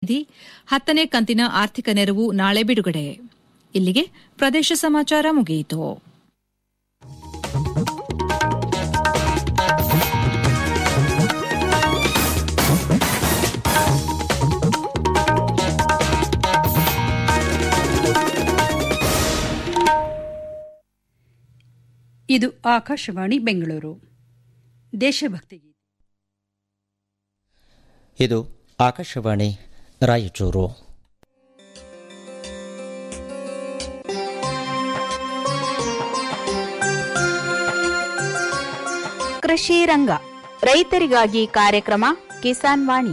ನಿಧಿ ಹತ್ತನೇ ಕಂತಿನ ಆರ್ಥಿಕ ನೆರವು ನಾಳೆ ಬಿಡುಗಡೆ ಇಲ್ಲಿಗೆ ಪ್ರದೇಶ ಸಮಾಚಾರ ಮುಗಿಯಿತು ಇದು ಆಕಾಶವಾಣಿ ಬೆಂಗಳೂರು ದೇಶಭಕ್ತಿ ಗೀತೆ ಇದು ಆಕಾಶವಾಣಿ ರಾಯಚೂರು ಕೃಷಿ ರಂಗ ರೈತರಿಗಾಗಿ ಕಾರ್ಯಕ್ರಮ ಕಿಸಾನ್ ವಾಣಿ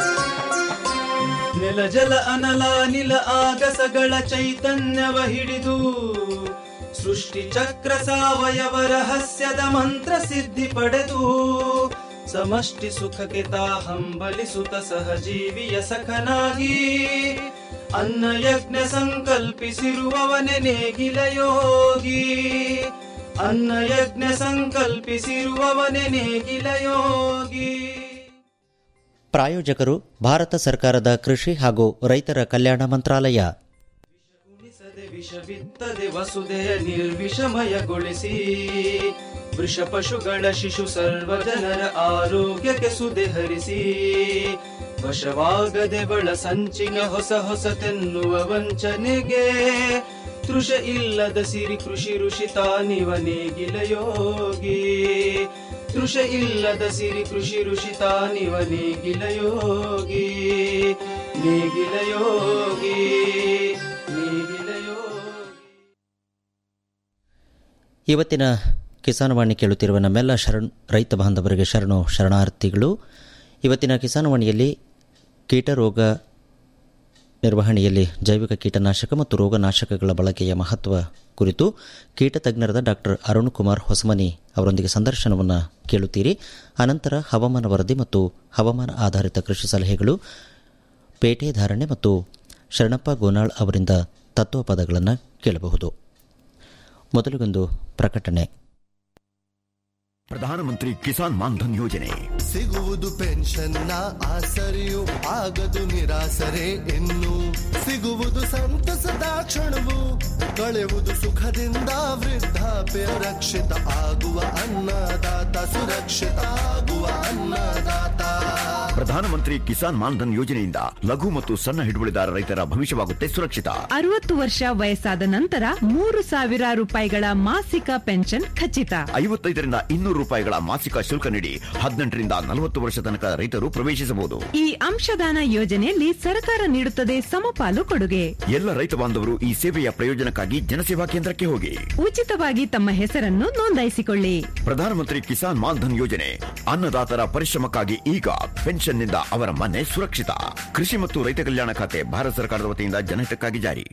ನೆಲ ಜಲ ಅನಲ ನಿಲ ಆಗಸಗಳ ಚೈತನ್ಯವ ಹಿಡಿದು ಸೃಷ್ಟಿ ಚಕ್ರ ಸಾವಯವ ರಹಸ್ಯದ ಮಂತ್ರ ಸಿದ್ಧಿ ಪಡೆದು ಸಮಷ್ಟಿ ಸುಖಕ್ಕೆ ತಾ ಹಂಬಲಿಸುತ್ತ ಸಹಜೀವಿಯ ಸಖನಾಗಿ ಅನ್ನ ಯಜ್ಞ ಸಂಕಲ್ಪಿಸಿರುವವನೆ ನೇಗಿಲ ಯೋಗಿ ಅನ್ನ ಯಜ್ಞ ಸಂಕಲ್ಪಿಸಿರುವವನೆ ನೇಗಿಲ ಯೋಗಿ ಪ್ರಾಯೋಜಕರು ಭಾರತ ಸರ್ಕಾರದ ಕೃಷಿ ಹಾಗೂ ರೈತರ ಕಲ್ಯಾಣ ಮಂತ್ರಾಲಯ ಉಣಿಸದೆ ವಿಷ ಬಿತ್ತದೆ ವಸುದೆಯ ನಿರ್ವಿಷಮಯಗೊಳಿಸಿ ವೃಷ ಪಶುಗಳ ಶಿಶು ಸರ್ವ ಜನರ ಆರೋಗ್ಯಕ್ಕೆ ಸುದೆ ಹರಿಸಿ ವಶವಾಗದೆ ಬಳ ಸಂಚಿನ ಹೊಸ ಹೊಸತೆನ್ನುವ ವಂಚನೆಗೆ ತೃಷ ಇಲ್ಲದ ಸಿರಿ ಕೃಷಿ ಋಷಿ ತಾನಿವ ನೇಗಿಲ ಯೋಗಿ ತೃಷ ಇಲ್ಲದ ಸಿರಿ ಕೃಷಿ ಋಷಿ ತಾನಿವ ನೇಗಿಲ ಯೋಗಿ ನೇಗಿಲ ಯೋಗಿ ನೇಗಿಲ ಯೋಗಿ ಇವತ್ತಿನ ಕಿಸಾನವಾಣಿ ಕೇಳುತ್ತಿರುವ ನಮ್ಮೆಲ್ಲ ಶರಣ್ ರೈತ ಬಾಂಧವರಿಗೆ ಶರಣು ಶರಣಾರ್ಥಿಗಳು ಇವತ್ತಿನ ಕಿಸಾನವಾಣಿಯಲ್ಲಿ ಕೀಟರೋಗ ನಿರ್ವಹಣೆಯಲ್ಲಿ ಜೈವಿಕ ಕೀಟನಾಶಕ ಮತ್ತು ರೋಗನಾಶಕಗಳ ಬಳಕೆಯ ಮಹತ್ವ ಕುರಿತು ಕೀಟ ತಜ್ಞರಾದ ಡಾಕ್ಟರ್ ಅರುಣ್ ಕುಮಾರ್ ಹೊಸಮನಿ ಅವರೊಂದಿಗೆ ಸಂದರ್ಶನವನ್ನು ಕೇಳುತ್ತೀರಿ ಅನಂತರ ಹವಾಮಾನ ವರದಿ ಮತ್ತು ಹವಾಮಾನ ಆಧಾರಿತ ಕೃಷಿ ಸಲಹೆಗಳು ಪೇಟೆ ಧಾರಣೆ ಮತ್ತು ಶರಣಪ್ಪ ಗೋನಾಳ್ ಅವರಿಂದ ತತ್ವಪದಗಳನ್ನು ಕೇಳಬಹುದು ಮೊದಲಿಗೊಂದು ಪ್ರಕಟಣೆ ಪ್ರಧಾನಮಂತ್ರಿ ಕಿಸಾನ್ ಮಾನ್ಧನ್ ಯೋಜನೆ ಸಿಗುವುದು ಪೆನ್ಷನ್ನ ಆಸರೆಯು ಆಗದು ನಿರಾಸರೆ ಇನ್ನು ಸಿಗುವುದು ಸಂತಸದ ಕ್ಷಣವು ಕಳೆಯುವುದು ಸುಖದಿಂದ ವೃದ್ಧಾಪ್ಯ ರಕ್ಷಿತ ಆಗುವ ಅನ್ನದಾತ ಸುರಕ್ಷಿತ ಆಗುವ ಅನ್ನದಾತ ಪ್ರಧಾನಮಂತ್ರಿ ಕಿಸಾನ್ ಮಾನ್ಧನ್ ಯೋಜನೆಯಿಂದ ಲಘು ಮತ್ತು ಸಣ್ಣ ಹಿಡುವಳಿದಾರ ರೈತರ ಭವಿಷ್ಯವಾಗುತ್ತೆ ಸುರಕ್ಷಿತ ಅರವತ್ತು ವರ್ಷ ವಯಸ್ಸಾದ ನಂತರ ಮೂರು ಸಾವಿರ ರೂಪಾಯಿಗಳ ಮಾಸಿಕ ಪೆನ್ಷನ್ ಖಚಿತ ಐವತ್ತೈದರಿಂದ ಇನ್ನೂರು ರೂಪಾಯಿಗಳ ಮಾಸಿಕ ಶುಲ್ಕ ನೀಡಿ ಹದಿನೆಂಟರಿಂದ ನಲವತ್ತು ವರ್ಷ ತನಕ ರೈತರು ಪ್ರವೇಶಿಸಬಹುದು ಈ ಅಂಶದಾನ ಯೋಜನೆಯಲ್ಲಿ ಸರ್ಕಾರ ನೀಡುತ್ತದೆ ಸಮಪಾಲು ಕೊಡುಗೆ ಎಲ್ಲ ರೈತ ಬಾಂಧವರು ಈ ಸೇವೆಯ ಪ್ರಯೋಜನಕ್ಕಾಗಿ ಜನಸೇವಾ ಕೇಂದ್ರಕ್ಕೆ ಹೋಗಿ ಉಚಿತವಾಗಿ ತಮ್ಮ ಹೆಸರನ್ನು ನೋಂದಾಯಿಸಿಕೊಳ್ಳಿ ಪ್ರಧಾನಮಂತ್ರಿ ಕಿಸಾನ್ ಮಾನ್ಧನ್ ಯೋಜನೆ ಅನ್ನದಾತರ ಪರಿಶ್ರಮಕ್ಕಾಗಿ ಈಗ ಪೆನ್ಷನ್ನಿಂದ ಅವರ ಮನೆ ಸುರಕ್ಷಿತ ಕೃಷಿ ಮತ್ತು ರೈತ ಕಲ್ಯಾಣ ಖಾತೆ ಭಾರತ ಸರ್ಕಾರದ ವತಿಯಿಂದ ಜನಹಿತಕ್ಕಾಗಿ ಜಾರಿ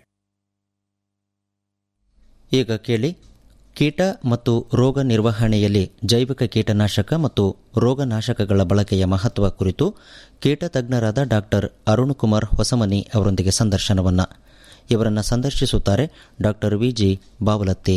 ಈಗ ಕೇಳಿ ಕೀಟ ಮತ್ತು ರೋಗ ನಿರ್ವಹಣೆಯಲ್ಲಿ ಜೈವಿಕ ಕೀಟನಾಶಕ ಮತ್ತು ರೋಗನಾಶಕಗಳ ಬಳಕೆಯ ಮಹತ್ವ ಕುರಿತು ಕೀಟ ತಜ್ಞರಾದ ಡಾಕ್ಟರ್ ಅರುಣ್ ಕುಮಾರ್ ಹೊಸಮನಿ ಅವರೊಂದಿಗೆ ಸಂದರ್ಶನವನ್ನು ಇವರನ್ನು ಸಂದರ್ಶಿಸುತ್ತಾರೆ ಡಾಕ್ಟರ್ ವಿಜಿ ಬಾವಲತ್ತಿ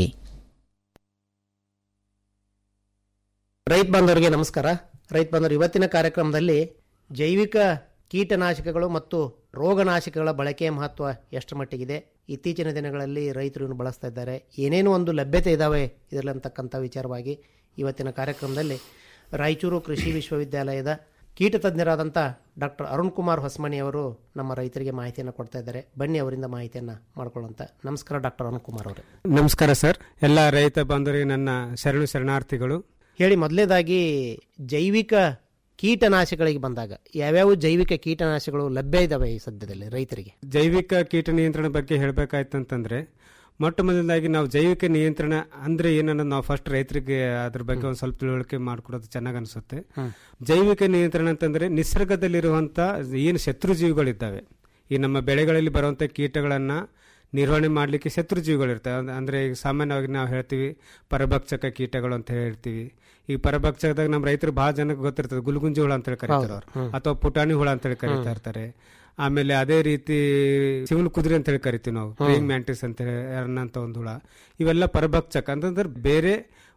ರೈತ ಬಾಂಧವರಿಗೆ ನಮಸ್ಕಾರ ರೈತ ಬಾಂಧವರು ಇವತ್ತಿನ ಕಾರ್ಯಕ್ರಮದಲ್ಲಿ ಜೈವಿಕ ಕೀಟನಾಶಕಗಳು ಮತ್ತು ರೋಗನಾಶಕಗಳ ಬಳಕೆಯ ಮಹತ್ವ ಎಷ್ಟು ಮಟ್ಟಿಗಿದೆ ಇತ್ತೀಚಿನ ದಿನಗಳಲ್ಲಿ ರೈತರು ಇದನ್ನು ಬಳಸ್ತಾ ಇದ್ದಾರೆ ಏನೇನು ಒಂದು ಲಭ್ಯತೆ ಇದ್ದಾವೆ ಇದರಲ್ಲಿ ಅಂತಕ್ಕಂಥ ವಿಚಾರವಾಗಿ ಇವತ್ತಿನ ಕಾರ್ಯಕ್ರಮದಲ್ಲಿ ರಾಯಚೂರು ಕೃಷಿ ವಿಶ್ವವಿದ್ಯಾಲಯದ ಕೀಟ ತಜ್ಞರಾದಂಥ ಡಾಕ್ಟರ್ ಅರುಣ್ ಕುಮಾರ್ ಹೊಸಮಣಿ ಅವರು ನಮ್ಮ ರೈತರಿಗೆ ಮಾಹಿತಿಯನ್ನು ಕೊಡ್ತಾ ಇದ್ದಾರೆ ಬನ್ನಿ ಅವರಿಂದ ಮಾಹಿತಿಯನ್ನು ಮಾಡ್ಕೊಳ್ಳೋಂಥ ನಮಸ್ಕಾರ ಡಾಕ್ಟರ್ ಅರುಣ್ ಕುಮಾರ್ ಅವರೇ ನಮಸ್ಕಾರ ಸರ್ ಎಲ್ಲ ರೈತ ಬಾಂಧವರಿಗೆ ನನ್ನ ಶರಣು ಶರಣಾರ್ಥಿಗಳು ಹೇಳಿ ಮೊದಲನೇದಾಗಿ ಜೈವಿಕ ಕೀಟನಾಶಕಗಳಿಗೆ ಬಂದಾಗ ಯಾವ್ಯಾವ ಜೈವಿಕ ಕೀಟನಾಶಕಗಳು ಲಭ್ಯ ಇದಾವೆ ಈ ಸದ್ಯದಲ್ಲಿ ರೈತರಿಗೆ ಜೈವಿಕ ಕೀಟ ನಿಯಂತ್ರಣ ಬಗ್ಗೆ ಹೇಳಬೇಕಾಯ್ತಂತಂದ್ರೆ ಮೊಟ್ಟ ಮೊದಲದಾಗಿ ನಾವು ಜೈವಿಕ ನಿಯಂತ್ರಣ ಅಂದ್ರೆ ಏನನ್ನೋದು ನಾವು ಫಸ್ಟ್ ರೈತರಿಗೆ ಅದ್ರ ಬಗ್ಗೆ ಒಂದು ಸ್ವಲ್ಪ ತಿಳುವಳಿಕೆ ಮಾಡ್ಕೊಡೋದು ಚೆನ್ನಾಗಿ ಅನಿಸುತ್ತೆ ಜೈವಿಕ ನಿಯಂತ್ರಣ ಅಂತಂದ್ರೆ ನಿಸರ್ಗದಲ್ಲಿರುವಂತ ಏನು ಶತ್ರುಜೀವಿಗಳಿದ್ದಾವೆ ಈ ನಮ್ಮ ಬೆಳೆಗಳಲ್ಲಿ ಬರುವಂತ ಕೀಟಗಳನ್ನ ನಿರ್ವಹಣೆ ಮಾಡಲಿಕ್ಕೆ ಶತ್ರುಜೀವಿಗಳಿರ್ತವೆ ಅಂದ್- ಅಂದ್ರೆ ಈಗ ಸಾಮಾನ್ಯವಾಗಿ ನಾವು ಹೇಳ್ತೀವಿ ಪರಭಕ್ಷಕ ಕೀಟಗಳು ಅಂತ ಹೇಳ್ತೀವಿ ಈ ಪರಭಕ್ಷಕದಾಗ ನಮ್ಮ ರೈತರು ಬಹಳ ಜನಕ್ಕೆ ಗೊತ್ತಿರ್ತದೆ ಗುಲ್ಗುಂಜಿ ಹುಳ ಅಂತ ಹೇಳಿ ಕರೀತಾರೆ ಅವ್ರು ಅಥವಾ ಪುಟಾಣಿ ಹುಳ ಅಂತ ಹೇಳಿ ಕರೀತಾ ಇರ್ತಾರೆ ಆಮೇಲೆ ಅದೇ ರೀತಿ ಶಿವನ್ ಕುದುರೆ ಅಂತ ಹೇಳಿ ಕರಿತೀವಿ ನಾವು ಪ್ರೇಯಿಂಗ್ ಮ್ಯಾಂಟಿಸ್ ಅಂತ ಹೇಳಿ ಅನ್ನಂತ ಒಂದು ಹುಳ ಇವೆಲ್ಲ ಪರಭಕ್ಷಕ ಅಂತಂದ್ರೆ ಬೇರೆ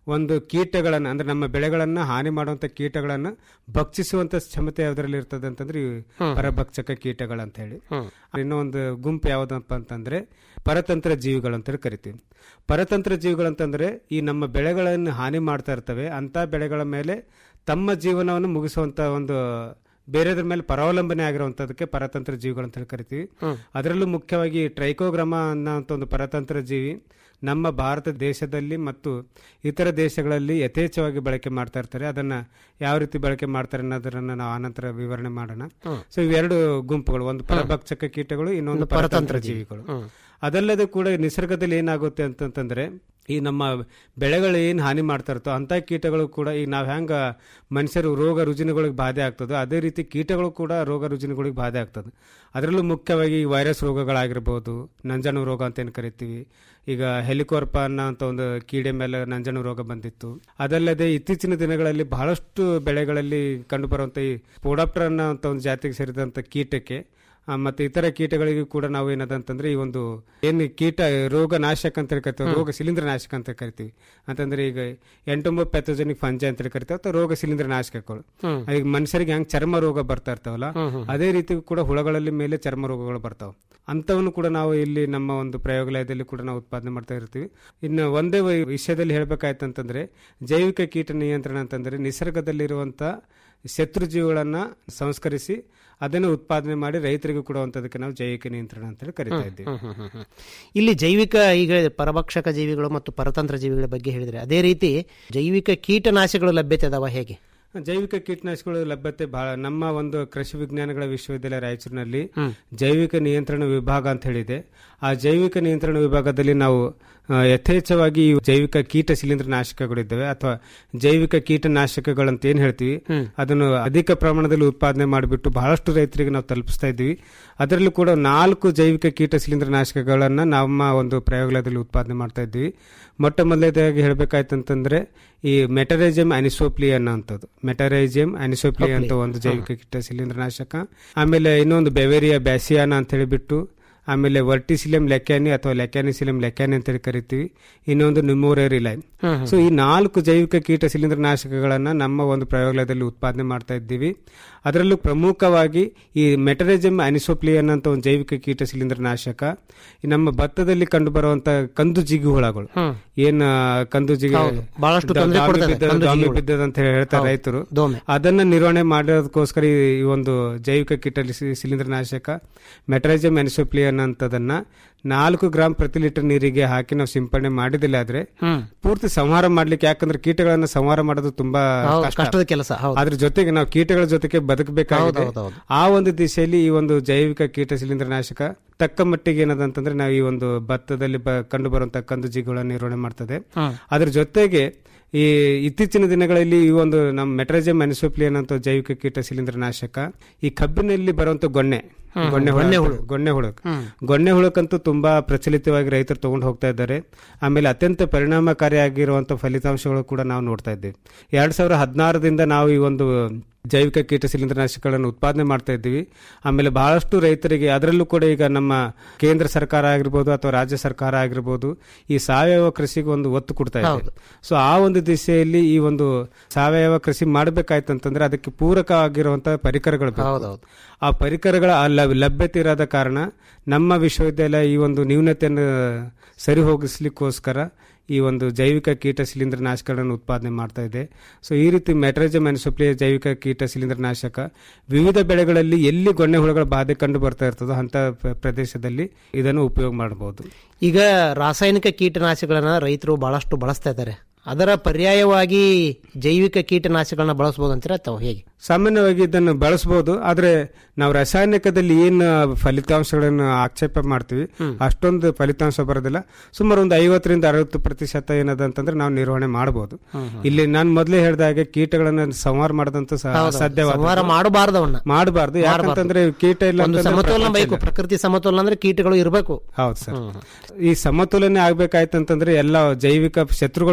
ಒಂದು ಕೀಟಗಳನ್ನ ಅಂದ್ರೆ ನಮ್ಮ ಬೆಳೆಗಳನ್ನ ಹಾನಿ ಮಾಡುವಂತ ಕೀಟಗಳನ್ನ ಭಕ್ಷಿಸುವಂತ ಕ್ಷಮತೆ ಯಾವ್ದ್ರಲ್ಲಿ ಇರ್ತದೆ ಅಂತಂದ್ರೆ ಈ ಪರಭಕ್ಷಕ ಕೀಟಗಳಂತ ಹೇಳಿ ಇನ್ನೊಂದು ಗುಂಪು ಯಾವ್ದಪ್ಪ ಅಂತಂದ್ರೆ ಪರತಂತ್ರ ಜೀವಿಗಳು ಅಂತೇಳಿ ಕರಿತೀವಿ ಪರತಂತ್ರ ಜೀವಿಗಳಂತಂದ್ರೆ ಈ ನಮ್ಮ ಬೆಳೆಗಳನ್ನು ಹಾನಿ ಮಾಡ್ತಾ ಇರ್ತವೆ ಅಂತ ಬೆಳೆಗಳ ಮೇಲೆ ತಮ್ಮ ಜೀವನವನ್ನು ಮುಗಿಸುವಂತ ಒಂದು ಬೇರೆದ್ರ ಮೇಲೆ ಪರಾವಲಂಬನೆ ಆಗಿರುವಂತದಕ್ಕೆ ಪರತಂತ್ರ ಜೀವಿಗಳು ಅಂತ ಹೇಳಿ ಕರಿತೀವಿ ಅದರಲ್ಲೂ ಮುಖ್ಯವಾಗಿ ಟ್ರೈಕೋಗ್ರಾಮ ಅನ್ನೋ ಒಂದು ಪರತಂತ್ರ ಜೀವಿ ನಮ್ಮ ಭಾರತ ದೇಶದಲ್ಲಿ ಮತ್ತು ಇತರ ದೇಶಗಳಲ್ಲಿ ಯಥೇಚ್ಛವಾಗಿ ಬಳಕೆ ಮಾಡ್ತಾ ಇರ್ತಾರೆ ಅದನ್ನ ಯಾವ ರೀತಿ ಬಳಕೆ ಮಾಡ್ತಾರೆ ಅನ್ನೋದನ್ನ ನಾವು ಆನಂತರ ವಿವರಣೆ ಮಾಡೋಣ ಸೊ ಇವೆರಡು ಗುಂಪುಗಳು ಒಂದು ಪರಭಕ್ಷಕ ಕೀಟಗಳು ಇನ್ನೊಂದು ಪರತಂತ್ರ ಜೀವಿಗಳು ಅದಲ್ಲದೆ ಕೂಡ ನಿಸರ್ಗದಲ್ಲಿ ಏನಾಗುತ್ತೆ ಅಂತಂತಂದ್ರೆ ಈ ನಮ್ಮ ಬೆಳೆಗಳು ಏನು ಹಾನಿ ಮಾಡ್ತಾ ಇರ್ತೋ ಅಂತ ಕೀಟಗಳು ಕೂಡ ಈಗ ನಾವು ಹೆಂಗ ಮನುಷ್ಯರು ರೋಗ ರುಜಿನಗಳಿಗೆ ಬಾಧೆ ಆಗ್ತದೋ ಅದೇ ರೀತಿ ಕೀಟಗಳು ಕೂಡ ರೋಗ ರುಜಿನಗಳಿಗೆ ಬಾಧೆ ಆಗ್ತದೆ ಅದರಲ್ಲೂ ಮುಖ್ಯವಾಗಿ ಈ ವೈರಸ್ ರೋಗಗಳಾಗಿರ್ಬೋದು ನಂಜಾಣು ರೋಗ ಅಂತ ಏನು ಕರಿತೀವಿ ಈಗ ಹೆಲಿಕೋರ್ಪ ಅನ್ನೋ ಅಂತ ಒಂದು ಕೀಡೆ ಮೇಲೆ ನಂಜಾಣು ರೋಗ ಬಂದಿತ್ತು ಅದಲ್ಲದೆ ಇತ್ತೀಚಿನ ದಿನಗಳಲ್ಲಿ ಬಹಳಷ್ಟು ಬೆಳೆಗಳಲ್ಲಿ ಕಂಡುಬರುವಂತ ಈ ಪೋಡಾಪ್ಟರ್ ಅನ್ನೋ ಅಂತ ಒಂದು ಜಾತಿಗೆ ಸೇರಿದಂತ ಕೀಟಕ್ಕೆ ಆ, ಮತ್ತೆ ಇತರ ಕೀಟಗಳಿಗೂ ಕೂಡ ನಾವು ಏನದಂತಂದ್ರೆ ಈ ಒಂದು ಏನು ಕೀಟ ರೋಗ ನಾಶಕ ಅಂತ ಹೇಳಿ ಕರಿತೀವಿ ರೋಗ ಶಿಲೀಂಧ್ರ ನಾಶಕ ಅಂತ ಕರಿತೀವಿ ಅಂತಂದ್ರೆ ಈಗ ಎಂಟೊಂಬ ಪ್ಯಾಥೋಜೆನಿಕ್ ಫಂಜ ಅಂತ ಹೇಳಿ ಕರಿತೀವಿ ಅಥವಾ ರೋಗ ಶಿಲೀಂಧ್ರ ನಾಶಕಗಳು ಈಗ ಮನುಷ್ಯರಿಗೆ ಹೆಂಗ್ ಚರ್ಮ ರೋಗ ಬರ್ತಾ ಇರ್ತಾವಲ್ಲ ಅದೇ ರೀತಿ ಕೂಡ ಹುಳಗಳಲ್ಲಿ ಮೇಲೆ ಚರ್ಮ ರೋಗಗಳು ಬರ್ತಾವ ಅಂತವನ್ನು ಕೂಡ ನಾವು ಇಲ್ಲಿ ನಮ್ಮ ಒಂದು ಪ್ರಯೋಗಾಲಯದಲ್ಲಿ ಕೂಡ ನಾವು ಉತ್ಪಾದನೆ ಮಾಡ್ತಾ ಇರ್ತೀವಿ ಇನ್ನು ಒಂದೇ ವ- ವಿಷಯದಲ್ಲಿ ಹೇಳ್ಬೇಕಾಯ್ತು ಅಂತಂದ್ರೆ ಜೈವಿಕ ಕೀಟ ನಿಯಂತ್ರಣ ಅಂತಂದ್ರೆ ನಿಸರ್ಗದಲ್ಲಿರುವಂತ ಶತ್ರುಜೀವಿಗಳನ್ನ ಸಂಸ್ಕರಿಸಿ ಅದನ್ನು ಉತ್ಪಾದನೆ ಮಾಡಿ ರೈತರಿಗೂ ಕೊಡುವಂತದಕ್ಕೆ ನಾವು ಜೈವಿಕ ನಿಯಂತ್ರಣ ಅಂತೇಳಿ ಕರಿತಾ ಇದ್ದೀವಿ ಇಲ್ಲಿ ಜೈವಿಕ ಈಗ ಪರಭಕ್ಷಕ ಜೀವಿಗಳು ಮತ್ತು ಪರತಂತ್ರ ಜೀವಿಗಳ ಬಗ್ಗೆ ಹೇಳಿದ್ರೆ ಅದೇ ರೀತಿ ಜೈವಿಕ ಕೀಟನಾಶಕಗಳು ಲಭ್ಯತೆ ಅದಾವ ಹೇಗೆ ಜೈವಿಕ ಕೀಟನಾಶಕಗಳು ಲಭ್ಯತೆ ಬಹಳ ನಮ್ಮ ಒಂದು ಕೃಷಿ ವಿಜ್ಞಾನಗಳ ವಿಶ್ವವಿದ್ಯಾಲಯ ರಾಯಚೂರಿನಲ್ಲಿ ಜೈವಿಕ ನಿಯಂತ್ರಣ ವಿಭಾಗ ಅಂತ ಹೇಳಿದೆ ಆ ಜೈವಿಕ ನಿಯಂತ್ರಣ ವಿಭಾಗದಲ್ಲಿ ನಾವು ಆ, ಯಥೇಚ್ಛವಾಗಿ ಈ ಜೈವಿಕ ಕೀಟ ಶಿಲೀಂಧ್ರ ನಾಶಕಗಳಿದ್ದಾವೆ ಅಥವಾ ಜೈವಿಕ ಕೀಟನಾಶಕಗಳಂತ ಏನ್ ಹೇಳ್ತೀವಿ ಅದನ್ನು ಅಧಿಕ ಪ್ರಮಾಣದಲ್ಲಿ ಉತ್ಪಾದನೆ ಮಾಡಿಬಿಟ್ಟು ಬಹಳಷ್ಟು ರೈತರಿಗೆ ನಾವು ತಲುಪಿಸ್ತಾ ಇದ್ದೀವಿ ಅದರಲ್ಲೂ ಕೂಡ ನಾಲ್ಕು ಜೈವಿಕ ಕೀಟ ಶಿಲೀಂಧ್ರ ನಾಶಕಗಳನ್ನ ನಮ್ಮ ಒಂದು ಪ್ರಯೋಗಾಲಯದಲ್ಲಿ ಉತ್ಪಾದನೆ ಮಾಡ್ತಾ ಇದ್ದೀವಿ ಮೊಟ್ಟ ಮೊದಲನೇದಾಗಿ ಹೇಳ್ಬೇಕಾಯ್ತು ಅಂತಂದ್ರೆ ಈ ಮೆಟರೈಜಮ್ ಅನಿಸೋಪ್ಲಿ ಅನ್ನೋಂಥದ್ದು ಮೆಟರೈಜಮ್ ಅನಿಸೋಪ್ಲಿ ಅಂತ ಒಂದು ಜೈವಿಕ ಕೀಟ ಶಿಲೀಂಧ್ರ ನಾಶಕ ಆಮೇಲೆ ಇನ್ನೊಂದು ಬೆವೇರಿಯಾ ಬ್ಯಾಸಿಯಾನ ಅಂತ ಹೇಳಿಬಿಟ್ಟು ಆಮೇಲೆ ವರ್ಟಿಸಿಲಿಯಂ ಲೆಕ್ಯಾನಿ ಅಥವಾ ಲೆಕ್ಯಾನಿಸಿಲಿಯಂ ಲೆಕ್ಯಾನಿ ಅಂತ ಹೇಳಿ ಕರಿತೀವಿ ಇನ್ನೊಂದು ನಿಮೋರೇರಿ ಲೈನ್ ಸೊ ಈ ನಾಲ್ಕು ಜೈವಿಕ ಕೀಟ ಶಿಲೀಂಧ್ರ ನಾಶಕಗಳನ್ನ ನಮ್ಮ ಒಂದು ಪ್ರಯೋಗಾಲಯದಲ್ಲಿ ಉತ್ಪಾದನೆ ಮಾಡ್ತಾ ಇದ್ದೀವಿ ಅದರಲ್ಲೂ ಪ್ರಮುಖವಾಗಿ ಈ ಮೆಟರಿಸಮ್ ಅನಿಸೋಪ್ಲಿಯನ್ ಅಂತ ಒಂದು ಜೈವಿಕ ಕೀಟ ಶಿಲೀಂಧ್ರ ನಾಶಕ ಈ ನಮ್ಮ ಭತ್ತದಲ್ಲಿ ಕಂಡು ಬರುವಂತ ಕಂದು ಜಿಗಿ ಹುಳಗಳು ಏನ್ ಆ, ಕಂದು ಜಿಗಿ ಹೌದು. ಬಹಳಷ್ಟು ದ- ತೊಂದ್ರೆ ದಾಮಿ ಕೊಡ್ತದೆ ಬಿದ್ದದ- ಕಂದು ದಾಮಿ ಜಿಗಿಗಳು. ಬಿದ್ದದ ಅಂತ ಹೇಳಿ ಹೇಳ್ತಾರೆ ಹೌದು. ರೈತರು ದೋಮೆ. ಅದನ್ನ ನಿರ್ವಹಣೆ ಮಾಡೋದಕ್ಕೋಸ್ಕರ ಈ ಈ ಒಂದು ಜೈವಿಕ ಕೀಟ ಸಿ- ಶಿಲೀಂಧ್ರ ನಾಶಕ ಮೆಟ್ರೈಜಮ್ ಅನಿಸೋಪ್ಲಿಯನ್ ಅಂತದನ್ನ ನಾಲ್ಕು ಗ್ರಾಂ ಪ್ರತಿ ಲೀಟರ್ ನೀರಿಗೆ ಹಾಕಿ ನಾವು ಸಿಂಪಡಣೆ ಮಾಡಿದಿಲ್ಲ ಆದ್ರೆ ಪೂರ್ತಿ ಸಂಹಾರ ಮಾಡ್ಲಿಕ್ಕೆ ಯಾಕಂದ್ರೆ ಕೀಟಗಳನ್ನ ಸಂಹಾರ ಮಾಡೋದು ತುಂಬಾ ಹೌದು, ಕಷ್ಟ. ಕಷ್ಟದ ಕೆಲಸ, ಹೌದು. ಅದ್ರ ಜೊತೆಗೆ ನಾವು ಕೀಟಗಳ ಜೊತೆಗೆ ಬದುಕಬೇಕಾಗಿದೆ ಹೌದು, ಹೌದು, ಹೌದು. ಆ ಒಂದು ದಿಶೆಯಲ್ಲಿ ಈ ಒಂದು ಜೈವಿಕ ಕೀಟ ಶಿಲೀಂಧ್ರ ನಾಶಕ ತಕ್ಕ ಮಟ್ಟಿಗೆ ಏನದಂತಂದ್ರೆ ನಾವು ಈ ಒಂದು ಭತ್ತದಲ್ಲಿ ಬ- ಕಂಡು ಬರುವಂತ ಕಂದು ಜಿಗುಗಳನ್ನ ನಿರ್ವಹಣೆ ಮಾಡ್ತದೆ ಅದ್ರ ಜೊತೆಗೆ ಈ ಇತ್ತೀಚಿನ ದಿನಗಳಲ್ಲಿ ಈ ಒಂದು ನಮ್ಮ ಮೆಟ್ರಜಮ್ ಅನಿಸೋಪ್ಲಿಯನ್ ಅಂತ ಜೈವಿಕ ಕೀಟ ಶಿಲೀಂಧ್ರ ನಾಶಕ ಈ ಕಬ್ಬಿನಲ್ಲಿ ಬರುವಂತ ಗೊಣ್ಣೆ ಹ್ಮ್. ಗೊಣ್ಣೆ ಹುಳ ಗೊಣ್ಣೆ ಅಂತ- ಹುಳು. ಗೊಣ್ಣೆ ಹುಳಕ್ ಹ್ಮ್. ಗೊಣ್ಣೆ ಹುಳಕ್ಕಂತೂ ತುಂಬಾ ಪ್ರಚಲಿತವಾಗಿ ರೈತರು ತಗೊಂಡು ಹೋಗ್ತಾ ಇದ್ದಾರೆ ಆಮೇಲೆ ಅತ್ಯಂತ ಪರಿಣಾಮಕಾರಿಯಾಗಿರುವಂತ ಫಲಿತಾಂಶಗಳು ಕೂಡ ನಾವು ನೋಡ್ತಾ ಇದ್ದೀವಿ ಎರಡ್ ಸಾವಿರ ಹದಿನಾರರಿಂದ ನಾವು ಈ ಒಂದು ಜೈವಿಕ ಕೀಟ ಶಿಲೀಂಧ್ರನಾಶಕಗಳನ್ನು ಉತ್ಪಾದನೆ ಮಾಡ್ತಾ ಇದ್ದೀವಿ ಆಮೇಲೆ ಬಹಳಷ್ಟು ರೈತರಿಗೆ ಅದರಲ್ಲೂ ಕೂಡ ಈಗ ನಮ್ಮ ಕೇಂದ್ರ ಸರ್ಕಾರ ಆಗಿರ್ಬೋದು ಅಥವಾ ರಾಜ್ಯ ಸರ್ಕಾರ ಆಗಿರ್ಬೋದು ಈ ಸಾವಯವ ಕೃಷಿಗೆ ಒಂದು ಒತ್ತು ಕೊಡ್ತಾ ಇದೆ ಹೌದು. ಸೊ ಆ ಒಂದು ದಿಶೆಯಲ್ಲಿ ಈ ಒಂದು ಸಾವಯವ ಕೃಷಿ ಮಾಡಬೇಕಾಯ್ತು ಅಂತಂದ್ರೆ ಅದಕ್ಕೆ ಪೂರಕ ಆಗಿರುವಂತಹ ಪರಿಕರಗಳು ಬೇಕು. ಹೌದೌದು. ಆ ಪರಿಕರಗಳ ಆ ಲಭ್- ಲಭ್ಯತೆ ಇರೋದ ಕಾರಣ ನಮ್ಮ ವಿಶ್ವವಿದ್ಯಾಲಯ ಈ ಒಂದು ನ್ಯೂನತೆಯನ್ನು ಸರಿ ಹೋಗಿಸ್ಲಿಕ್ಕೋಸ್ಕರ ಈ ಒಂದು ಜೈವಿಕ ಕೀಟ ಶಿಲೀಂಧ್ರ ನಾಶಕಗಳನ್ನು ಉತ್ಪಾದನೆ ಮಾಡ್ತಾ ಇದೆ ಸೊ ಈ ರೀತಿ ಮೆಟ್ರಜಮ್ ಅನಿಸೋಪ್ಲಿಯ ಜೈವಿಕ ಕೀಟ ಶಿಲೀಂಧ್ರ ನಾಶಕ ವಿವಿಧ ಬೆಳೆಗಳಲ್ಲಿ ಎಲ್ಲಿ ಗೊಣ್ಣೆ ಹುಳುಗಳ ಬಾಧೆ ಕಂಡು ಬರ್ತಾ ಇರ್ತದೋ ಅಂತ ಪ್ರ- ಪ್ರದೇಶದಲ್ಲಿ ಇದನ್ನು ಉಪಯೋಗ ಮಾಡಬಹುದು ಈಗ ರಾಸಾಯನಿಕ ಕೀಟನಾಶಕಗಳನ್ನ ರೈತರು ಬಹಳಷ್ಟು ಬಳಸ್ತಾ ಇದ್ದಾರೆ ಅದರ ಪರ್ಯಾಯವಾಗಿ ಜೈವಿಕ ಕೀಟನಾಶಕಗಳನ್ನ ಬಳಸಬಹುದು ಅಂತೀರಾ ಅಥವಾ ಹೇಗೆ ಸಾಮಾನ್ಯವಾಗಿ ಇದನ್ನು ಬಳಸಬಹುದು ಆದ್ರೆ ನಾವು ರಾಸಾಯನಿಕದಲ್ಲಿ ಏನು ಫಲಿತಾಂಶಗಳನ್ನು ಆಕ್ಷೇಪ ಮಾಡ್ತೀವಿ ಅಷ್ಟೊಂದು ಫಲಿತಾಂಶ ಬರೋದಿಲ್ಲ ಸುಮಾರು ಒಂದು ಐವತ್ತರಿಂದ ಅರವತ್ತು ಪ್ರತಿಶತ ಏನದ ಅಂತಂದ್ರೆ ನಾವು ನಿರ್ವಹಣೆ ಮಾಡಬಹುದು ಇಲ್ಲಿ ನಾನು ಮೊದಲೇ ಹೇಳಿದ ಹಾಗೆ ಕೀಟಗಳನ್ನ ಸಂಹಾರ ಮಾಡದಂತ ಹೌದು. ಸಾಧ್ಯವಾದ ಸಂಹಾರ ಮಾಡಬಾರದು ಅವನ್ನ ಮಾಡಬಾರ್ದು ಯಾಕಂತಂದ್ರೆ ಕೀಟ ಇಲ್ಲ ಒಂದು ಅಂತಂದ್ರೆ ಸಮತೋಲನ ಪ್ರಪಂಚ ಬೇಕು ಇಲ್ಲ. ಪ್ರಕೃತಿ ಸಮತೋಲನ ಅಂದ್ರೆ ಕೀಟಗಳು ಇರಬೇಕು ಹೌದು ಸರ್ ಈ ಸಮತೋಲನೆ ಆಗ್ಬೇಕಾಯ್ತು ಅಂತಂದ್ರೆ ಎಲ್ಲ ಜೈವಿಕ ಶತ್ರುಗಳು ಇರಬೇಕು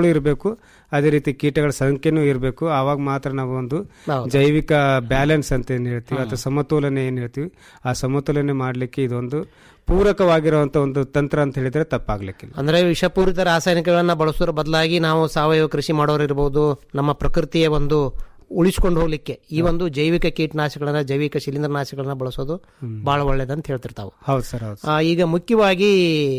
ಇರಬೇಕು ಅದೇ ರೀತಿ ಕೀಟಗಳ ಸಂಖ್ಯೆನೂ ಇರಬೇಕು ಆವಾಗ ಮಾತ್ರ ನಾವು ಒಂದು ಹೌದು. ಜೈವಿಕ ಬ್ಯಾಲೆನ್ಸ್ ಅಂತ ಏನ್ ಹೇಳ್ತೀವಿ ಅಥವಾ ಸಮತೋಲನೆ ಏನ್ ಹೇಳ್ತೀವಿ ಆ ಸಮತೋಲನೆ ಮಾಡ್ಲಿಕ್ಕೆ ಇದೊಂದು ಪೂರಕವಾಗಿರುವಂತ ಒಂದು ತಂತ್ರ ಅಂತ ಹೇಳಿದ್ರೆ ತಪ್ಪಾಗ್ಲಿಕ್ಕಿಲ್ಲ ಅಂದ್ರೆ ವಿಷಪೂರಿತ ರಾಸಾಯನಿಕಗಳನ್ನ ಬಳಸೋದ್ರ ಬದಲಾಗಿ ನಾವು ಸಾವಯವ ಕೃಷಿ ಮಾಡೋರು ಇರ್ಬೋದು ನಮ್ಮ ಪ್ರಕೃತಿಯ ಒಂದು ಉಳಿಸ್ಕೊಂಡು ಹೋಗ್ಲಿಕ್ಕೆ ಈ ಒಂದು ಜೈವಿಕ ಕೀಟನಾಶಕಗಳನ್ನ ಜೈವಿಕ ಶಿಲೀಂಧ್ರನಾಶಕಗಳನ್ನ ಬಳಸೋದು ಬಹಳ ಒಳ್ಳೇದಂತ ಹೇಳ್ತಿರ್ತಾವೆ ಹೌದು ಸರ್ ಹೌದು ಆ, ಈಗ ಮುಖ್ಯವಾಗಿ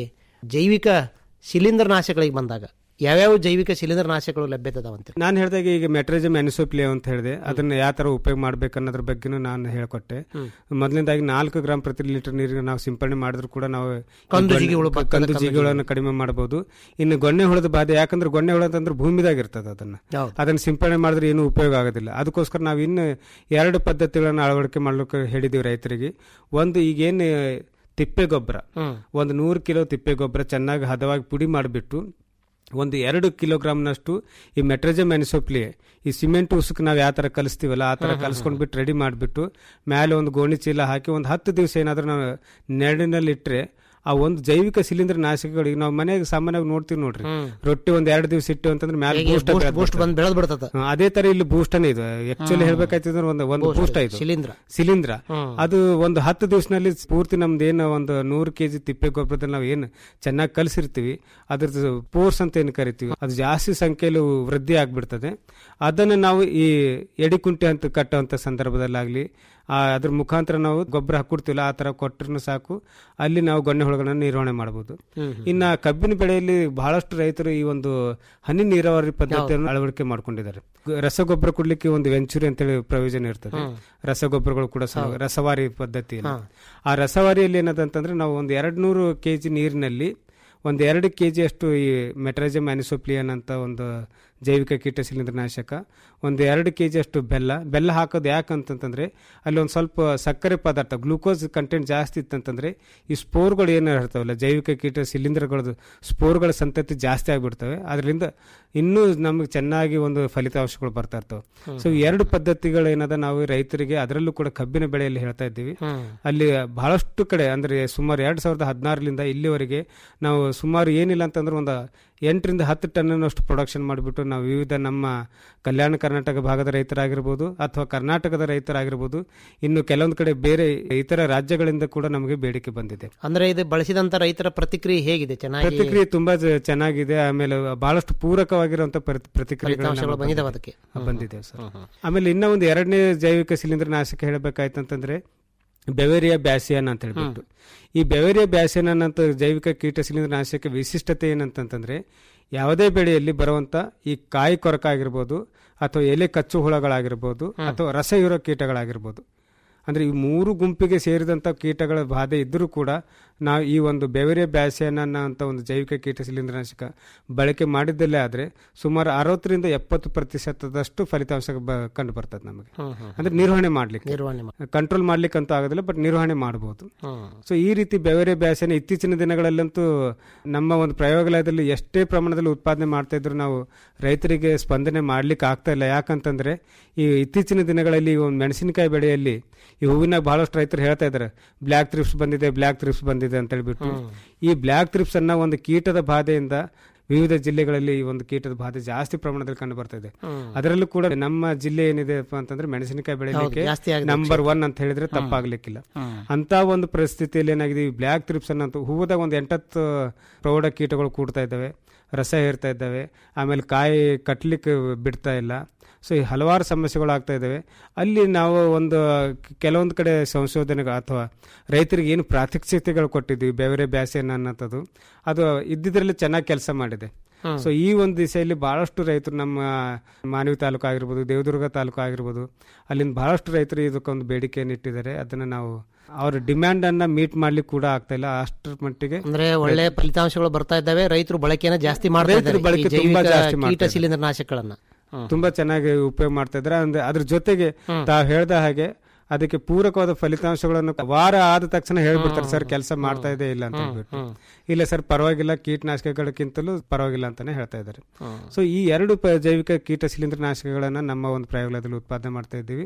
ಜೈವಿಕ ಶಿಲೀಂಧ್ರನಾಶಕಗಳಿಗೆ ಬಂದಾಗ ಯಾವ್ಯಾವ ಜೈವಿಕ ಶಿಲೀಂಧ್ರನಾಶಕಗಳು ಲಭ್ಯತೆ ಅದಾವಂತ ನಾನು ಹೇಳಿದಾಗ ಈಗ ಮೆಟ್ರಜಮ್ ಅನಿಸೋಪ್ಲಿಯ ಅಂತ ಹೇಳಿದೆ ಅದನ್ನ ಯಾವ ತರ ಉಪಯೋಗ ಮಾಡ್ಬೇಕು ಅನ್ನೋದ್ರ ಬಗ್ಗೆನೂ ನಾನು ಹೇಳ್ಕೊಟ್ಟೆ ಮೊದಲನೇದಾಗಿ ನಾಲ್ಕು ಗ್ರಾಮ್ ಪ್ರತಿ ಲೀಟರ್ ನೀರಿಗೆ ನಾವು ಸಿಂಪಡಣೆ ಮಾಡಿದ್ರು ಕೂಡ ನಾವು ಈ ಕಂದು ಗೊಣ್ಣೆ- ಜಿಗಿಹುಳು ಬರ್ತದೆ, ಕಂದು ಕಂದು ಜಿಗಿಗಳನ್ನು ಕಡಿಮೆ ಮಾಡಬಹುದು ಇನ್ನು ಗೊಣ್ಣೆ ಹುಳದ ಬಾಧೆ ಯಾಕಂದ್ರೆ ಗೊಣ್ಣೆ ಹುಳ ಅಂತಂದ್ರೆ ಭೂಮಿದಾಗ ಇರ್ತದೆ ಅದನ್ನ ಹೌದು. ಅದನ್ನ ಸಿಂಪಡಣೆ ಮಾಡಿದ್ರೆ ಏನು ಉಪಯೋಗ ಆಗೋದಿಲ್ಲ ಅದಕ್ಕೋಸ್ಕರ ನಾವು ಇನ್ನು ಎರಡು ಪದ್ಧತಿಗಳನ್ನ ಅಳವಡಿಕೆ ಮಾಡ್ಲಿಕ್ಕೆ ಹೇಳಿದೀವಿ ರೈತರಿಗೆ ಒಂದು ಈಗೇನು ತಿಪ್ಪೆ ಗೊಬ್ಬರ ಒಂದು ನೂರು ಕಿಲೋ ತಿಪ್ಪೆ ಗೊಬ್ಬರ ಚೆನ್ನಾಗಿ ಹದವಾಗಿ ಪುಡಿ ಮಾಡಿಬಿಟ್ಟು ಒಂದು ಎರಡು ಕಿಲೋಗ್ರಾಮ್ನಷ್ಟು ಈ ಮೆಟ್ರಜಮ್ ಅನಿಸೋಪ್ಲಿ ಈ ಸಿಮೆಂಟ್ ಉಸುಕ್ ನಾವು ಯಾವ ತರ ಕಲಿಸ್ತೀವಲ್ಲ ಆ ತರ ಕಲಿಸ್ಕೊಂಡ್ಬಿಟ್ಟು ರೆಡಿ ಮಾಡಿಬಿಟ್ಟು ಮೇಲೆ ಒಂದು ಗೋಣಿ ಚೀಲ ಹಾಕಿ ಒಂದು ಹತ್ತು ದಿವಸ ಏನಾದ್ರೂ ನಾವು ನೆರಳಿನಲ್ಲಿ ಇಟ್ಟರೆ ಆ ಒಂದು ಜೈವಿಕ ಶಿಲೀಂಧ್ರ ನಾಶಕಗಳಿಗೆ ನಾವು ಮನೆಗೆ ಸಾಮಾನ್ಯವಾಗಿ ನೋಡ್ತೀವಿ ನೋಡ್ರಿ ರೊಟ್ಟಿ ಒಂದ್ ಎರಡು ದಿವಸ ಇಟ್ಟು ಅಂತಂದ್ರೆ ಮೇಲೆ ಬೂಸ್ಟ್ ಬೂಸ್ಟ್ ಬೂಸ್ಟ್ ಬಂದು ಬೆಳೆದ್ ಬಿಡ್ತದ ಅದೇ ತರ ಇಲ್ಲಿ ಬೂಸ್ಟನೇ ಇದು ಆಕ್ಚುಲಿ ಹೇಳ್ಬೇಕಾಯ್ತಂದ್ರೆ ಒಂದು ಒಂದು ಬೂಸ್ಟ್ ಆಯ್ತು ಶಿಲೀಂಧ್ರ ಶಿಲೀಂಧ್ರ ಅದು ಒಂದು ಹತ್ತು ದಿವಸನಲ್ಲಿ ಪೂರ್ತಿ ನಮ್ದು ಏನು ಒಂದು ನೂರು ಕೆಜಿ ತಿಪ್ಪೆ ಗೊಬ್ಬರದಲ್ಲಿ ನಾವು ಏನು ಚೆನ್ನಾಗಿ ಕಲಿಸಿರ್ತೀವಿ ಅದ್ರದ್ದು ಪೋರ್ಸ್ ಅಂತ ಏನು ಕರಿತೀವಿ ಅದು ಜಾಸ್ತಿ ಸಂಖ್ಯೆಯಲ್ಲಿ ವೃದ್ಧಿ ಆಗ್ಬಿಡ್ತದೆ ಅದನ್ನು ನಾವು ಈ ಎಡಿಕುಂಟೆ ಅಂತ ಕಟ್ಟುವಂತ ಸಂದರ್ಭದಲ್ಲಾಗ್ಲಿ ಆ ಅದ್ರ ಮುಖಾಂತರ ನಾವು ಗೊಬ್ಬರ ಹಾಕೊಡ್ತೀವಲ್ಲ ಆ ತರ ಕೊಟ್ಟರು ಸಾಕು ಅಲ್ಲಿ ನಾವು ಗೊಣ್ಣೆ ಹುಳುಗಳನ್ನ ನಿರ್ವಹಣೆ ಮಾಡಬಹುದು ಇನ್ನ ಕಬ್ಬಿನ ಬೆಳೆಯಲ್ಲಿ ಬಹಳಷ್ಟು ರೈತರು ಈ ಒಂದು ಹನಿ ನೀರಾವರಿ ಪದ್ಧತಿಯನ್ನು ಅಳವಡಿಕೆ ಮಾಡ್ಕೊಂಡಿದ್ದಾರೆ ರಸಗೊಬ್ಬರ ಕೊಡ್ಲಿಕ್ಕೆ ಒಂದು ವೆಂಚುರಿ ಅಂತೇಳಿ ಪ್ರಯೋಜನ ಇರ್ತದೆ ರಸಗೊಬ್ಬರಗಳು ಕೂಡ ಸಹ ರಸವಾರಿ ಪದ್ಧತಿಯಲ್ಲಿ ಆ ರಸವಾರಿಯಲ್ಲಿ ಏನದಂತಂದ್ರೆ ನಾವು ಒಂದು ಎರಡ್ ನೂರು ಕೆಜಿ ನೀರಿನಲ್ಲಿ ಒಂದು ಎರಡು ಕೆ ಅಷ್ಟು ಈ ಮೆಟ್ರಜಮ್ ಅನಿಸೋಪ್ಲಿಯನ್ ಅಂತ ಒಂದು ಜೈವಿಕ ಕೀಟ ಶಿಲೀಂಧ್ರನಾಶಕ ಒಂದು ಎರಡು ಕೆ ಅಷ್ಟು ಬೆಲ್ಲ ಬೆಲ್ಲ ಹಾಕೋದು ಯಾಕಂತಂತಂದ್ರೆ ಅಲ್ಲಿ ಒಂದು ಸ್ವಲ್ಪ ಸಕ್ಕರೆ ಪದಾರ್ಥ ಗ್ಲೂಕೋಸ್ ಕಂಟೆಂಟ್ ಜಾಸ್ತಿ ಇತ್ತಂತಂದ್ರೆ ಈ ಸ್ಪೋರ್ಗಳು ಏನು ಇರ್ತಾವಲ್ಲ ಜೈವಿಕ ಕೀಟ ಶಿಲೀಂಧ್ರಗಳದ್ದು ಸ್ಪೋರ್ಗಳ ಸಂತತಿ ಜಾಸ್ತಿ ಆಗಿಬಿಡ್ತವೆ ಅದರಿಂದ ಇನ್ನೂ ನಮಗೆ ಚೆನ್ನಾಗಿ ಒಂದು ಫಲಿತಾಂಶಗಳು ಬರ್ತಾ ಇರ್ತವೆ ಸೊ ಈ ಎರಡು ಪದ್ಧತಿಗಳು ಏನದ ನಾವು ರೈತರಿಗೆ ಅದರಲ್ಲೂ ಕೂಡ ಕಬ್ಬಿನ ಬೆಳೆಯಲ್ಲಿ ಹೇಳ್ತಾ ಇದ್ದೀವಿ ಅಲ್ಲಿ ಬಹಳಷ್ಟು ಕಡೆ ಅಂದ್ರೆ ಸುಮಾರು ಎರಡ್ ಸಾವಿರದ ಹದಿನಾರರಿಂದ ಇಲ್ಲಿವರೆಗೆ ನಾವು ಸುಮಾರು ಏನಿಲ್ಲ ಅಂತಂದ್ರೆ ಒಂದು ಎಂಟರಿಂದ ಹತ್ತು ಟನ್ನಷ್ಟು ಪ್ರೊಡಕ್ಷನ್ ಮಾಡಿಬಿಟ್ಟು ನಾವು ವಿವಿಧ ನಮ್ಮ ಕಲ್ಯಾಣ ಕರ್ನಾಟಕ ಭಾಗದ ರೈತರಾಗಿರ್ಬೋದು ಅಥವಾ ಕರ್ನಾಟಕದ ರೈತರಾಗಿರ್ಬೋದು ಇನ್ನು ಕೆಲವೊಂದು ಕಡೆ ಬೇರೆ ಇತರ ರಾಜ್ಯಗಳಿಂದ ಕೂಡ ನಮಗೆ ಬೇಡಿಕೆ ಬಂದಿದೆ ಅಂದ್ರೆ ಇದು ಬಳಸಿದಂತ ರೈತರ ಪ್ರತಿಕ್ರಿಯೆ ಹೇಗಿದೆ ಚೆನ್ನಾಗಿ ಪ್ರತಿಕ್ರಿಯೆ ತುಂಬಾ ಜ- ಚೆನ್ನಾಗಿದೆ ಆಮೇಲೆ ಬಹಳಷ್ಟು ಪೂರಕವಾಗಿರುವಂತ ಪ್ರತಿಕ್ರಿಯೆಗಳು ಫಲಿತಾಂಶಗಳು ಬಂದಿದಾವೆ ಅದಕ್ಕೆ ಬಂದಿದೆ ಸರ್ ಆಮೇಲೆ ಇನ್ನ ಒಂದು ಎರಡನೇ ಜೈವಿಕ ಶಿಲೀಂಧ್ರ ನಾಶಕ ಹೇಳಬೇಕಾಯ್ತಂತಂದ್ರೆ ಬೆವೇರಿಯಾ ಬ್ಯಾಸಿಯನ್ ಅಂತ ಹೇಳ್ಬಿಟ್ಟು ಈ ಬೆವೇರಿಯಾ ಬ್ಯಾಸಿಯನ್ ಅಂತ ಜೈವಿಕ ಕೀಟ ಶಿಲೀಂಧ್ರ ನಾಶಕ ವಿಶಿಷ್ಟತೆ ಏನಂತಂತಂದ್ರೆ ಯಾವುದೇ ಬೆಳೆಯಲ್ಲಿ ಬರುವಂತ ಈ ಕಾಯಿ ಕೊರಕ ಆಗಿರ್ಬೋದು ಅಥವಾ ಎಲೆ ಕಚ್ಚು ಹುಳಗಳಾಗಿರ್ಬೋದು ಅಥವಾ ರಸ ಇರೋ ಕೀಟಗಳಾಗಿರ್ಬೋದು ಅಂದ್ರೆ ಈ ಮೂರು ಗುಂಪಿಗೆ ಸೇರಿದಂತ ಕೀಟಗಳ ಬಾಧೆ ಇದ್ರೂ ಕೂಡ ನಾವು ಈ ಒಂದು ಬೆವರಿಯ ಬ್ಯಾಸಿಯನ್ ಅಂತ ಒಂದು ಜೈವಿಕ ಕೀಟ ಶಿಲೀಂಧ್ರನಾಶಕ ಬಳಕೆ ಮಾಡಿದ್ದಲ್ಲೇ ಆದ್ರೆ ಸುಮಾರು ಅರವತ್ತರಿಂದ ಎಪ್ಪತ್ತು ಪ್ರತಿಶತದಷ್ಟು ಫಲಿತಾಂಶ ಬ- ಕಂಡು ಬರ್ತದೆ ನಮಗೆ ಅಂದ್ರೆ ನಿರ್ವಹಣೆ ಮಾಡ್ಲಿಕ್ಕೆ ನಿರ್ವಹಣೆ ಮಾಡಿ ಕಂಟ್ರೋಲ್ ಮಾಡ್ಲಿಕ್ಕೆ ಅಂತೂ ಆಗೋದಿಲ್ಲ ಬಟ್ ನಿರ್ವಹಣೆ ಮಾಡಬಹುದು ಸೊ ಈ ರೀತಿ ಬೆವರೆ ಬ್ಯಾಸನ ಇತ್ತೀಚಿನ ದಿನಗಳಲ್ಲಂತೂ ನಮ್ಮ ಒಂದು ಪ್ರಯೋಗಾಲಯದಲ್ಲಿ ಎಷ್ಟೇ ಪ್ರಮಾಣದಲ್ಲಿ ಉತ್ಪಾದನೆ ಮಾಡ್ತಾ ಇದ್ರು ನಾವು ರೈತರಿಗೆ ಸ್ಪಂದನೆ ಮಾಡ್ಲಿಕ್ಕೆ ಆಗ್ತಾ ಇಲ್ಲ ಯಾಕಂತಂದ್ರೆ ಈ ಇತ್ತೀಚಿನ ದಿನಗಳಲ್ಲಿ ಈ ಒಂದು ಮೆಣಸಿನಕಾಯಿ ಬೆಳೆಯಲ್ಲಿ ಈ ಹೂವಿನ ಬಹಳಷ್ಟು ರೈತರು ಹೇಳ್ತಾ ಇದ್ದಾರೆ ಬ್ಲ್ಯಾಕ್ ಥ್ರಿಪ್ಸ್ ಬಂದಿದೆ ಬ್ಲ್ಯಾಕ್ ಥ್ರಿಪ್ಸ್ ಬಂದಿದೆ ಅಂತ ಹೇಳ್ಬಿಟ್ಟು ಈ ಬ್ಲ್ಯಾಕ್ ಥ್ರಿಪ್ಸ್ ಅನ್ನ ಒಂದು ಕೀಟದ ಬಾಧೆಯಿಂದ ವಿವಿಧ ಜಿಲ್ಲೆಗಳಲ್ಲಿ ಈ ಒಂದು ಕೀಟದ ಬಾಧೆ ಜಾಸ್ತಿ ಪ್ರಮಾಣದಲ್ಲಿ ಕಂಡು ಬರ್ತಾ ಇದೆ ಅದರಲ್ಲೂ ಕೂಡ ನಮ್ಮ ಜಿಲ್ಲೆ ಏನಿದೆ ಅಂತಂದ್ರೆ ಮೆಣಸಿನಕಾಯಿ ಬೆಳೆಯಲಿಕ್ಕೆ ಜಾಸ್ತಿ ಆಗಿದೆ ನಂಬರ್ ಒನ್ ಅಂತ ಹೇಳಿದ್ರೆ ತಪ್ಪಾಗ್ಲಿಕ್ಕಿಲ್ಲ ಅಂತ ಒಂದು ಪರಿಸ್ಥಿತಿಯಲ್ಲಿ ಏನಾಗಿದೆ ಈ ಬ್ಲ್ಯಾಕ್ ಥ್ರಿಪ್ಸ್ ಅನ್ನೋ ಹೂವದಾಗ ಒಂದು ಎಂಟತ್ತು ಪ್ರೌಢ ಕೀಟಗಳು ಕೂಡ್ತಾ ಇದ್ದಾವೆ ರಸ ಹೇರ್ತಾ ಇದ್ದಾವೆ ಆಮೇಲೆ ಕಾಯಿ ಕಟ್ಲಿಕ್ಕೆ ಬಿಡ್ತಾ ಇಲ್ಲ ಸೊ ಈ ಹಲವಾರು ಸಮಸ್ಯೆಗಳು ಆಗ್ತಾ ಇದ್ದಾವೆ ಅಲ್ಲಿ ನಾವು ಒಂದು ಕೆಲವೊಂದು ಕಡೆ ಸಂಶೋಧನೆಗಳು ಅಥವಾ ರೈತರಿಗೆ ಏನು ಪ್ರಾತ್ಯಕ್ಷಿತೆಗಳು ಕೊಟ್ಟಿದ್ವಿ ಬೆವರೆ ಬ್ಯಾಸೆನ್ ಅನ್ನೋಂಥದ್ದು ಅದು ಇದ್ದಿದ್ರಲ್ಲಿ ಚೆನ್ನಾಗಿ ಕೆಲಸ ಮಾಡಿದೆ ಸೊ ಈ ಒಂದು ದಿಸೆಯಲ್ಲಿ ಬಹಳಷ್ಟು ರೈತರು ನಮ್ಮ ಮಾನವಿ ತಾಲೂಕು ಆಗಿರ್ಬೋದು ದೇವದುರ್ಗ ತಾಲೂಕು ಆಗಿರ್ಬೋದು ಅಲ್ಲಿಂದ ಬಹಳಷ್ಟು ರೈತರು ಇದಕ್ಕೊಂದು ಬೇಡಿಕೆಯನ್ನು ಇಟ್ಟಿದ್ದಾರೆ ಅದನ್ನ ನಾವು ಅವ್ರ ಡಿಮ್ಯಾಂಡ್ ಅನ್ನ ಮೀಟ್ ಮಾಡ್ಲಿಕ್ಕೆ ಕೂಡ ಆಗ್ತಾ ಇಲ್ಲ ಅಷ್ಟರ ಮಟ್ಟಿಗೆ ಅಂದ್ರೆ ಒಳ್ಳೆ ಫಲಿತಾಂಶಗಳು ಬರ್ತಾ ಇದ್ದಾವೆ ರೈತರು ಬಳಕೆನ ಜಾಸ್ತಿ ಮಾಡ್ತಾ ರೈತರು ಇದ್ದಾರೆ ಈ ಬಳಕೆ ತುಂಬಾ ಜೈವಿಕ ಜಾಸ್ತಿ ಮಾಡ್ತಾ ಕೀಟ ಇದ್ದಾರೆ. ಶಿಲೀಂಧ್ರನಾಶಕಗಳನ್ನ ತುಂಬಾ ಚೆನ್ನಾಗಿ ಉಪಯೋಗ ಮಾಡ್ತಾ ಇದ್ದಾರೆ ಅಂದ್ರೆ ಅದ್ರ ಜೊತೆಗೆ ತಾವು ಹೇಳ್ದ ಹಾಗೆ ಅದಕ್ಕೆ ಪೂರಕವಾದ ಫಲಿತಾಂಶಗಳನ್ನು ವಾರ ಆದ ತಕ್ಷಣ ಹೇಳ್ಬಿಡ್ತಾರೆ ಸರ್ ಕೆಲಸ ಮಾಡ್ತಾ ಇದೆ ಇಲ್ಲ ಅಂತ ಹೇಳ್ಬಿಟ್ಟು ಇಲ್ಲ ಸರ್ ಪರವಾಗಿಲ್ಲ ಕೀಟನಾಶಕಗಳಕ್ಕಿಂತಲೂ ಪರವಾಗಿಲ್ಲ ಅಂತಾನೆ ಹೇಳ್ತಾ ಇದ್ದಾರೆ ಸೊ ಈ ಎರಡು ಪ- ಜೈವಿಕ ಕೀಟ ಶಿಲೀಂಧ್ರ ನಾಶಕಗಳನ್ನ ನಮ್ಮ ಒಂದು ಪ್ರಯೋಗಾಲಯದಲ್ಲಿ ಉತ್ಪಾದನೆ ಮಾಡ್ತಾ ಇದ್ದೀವಿ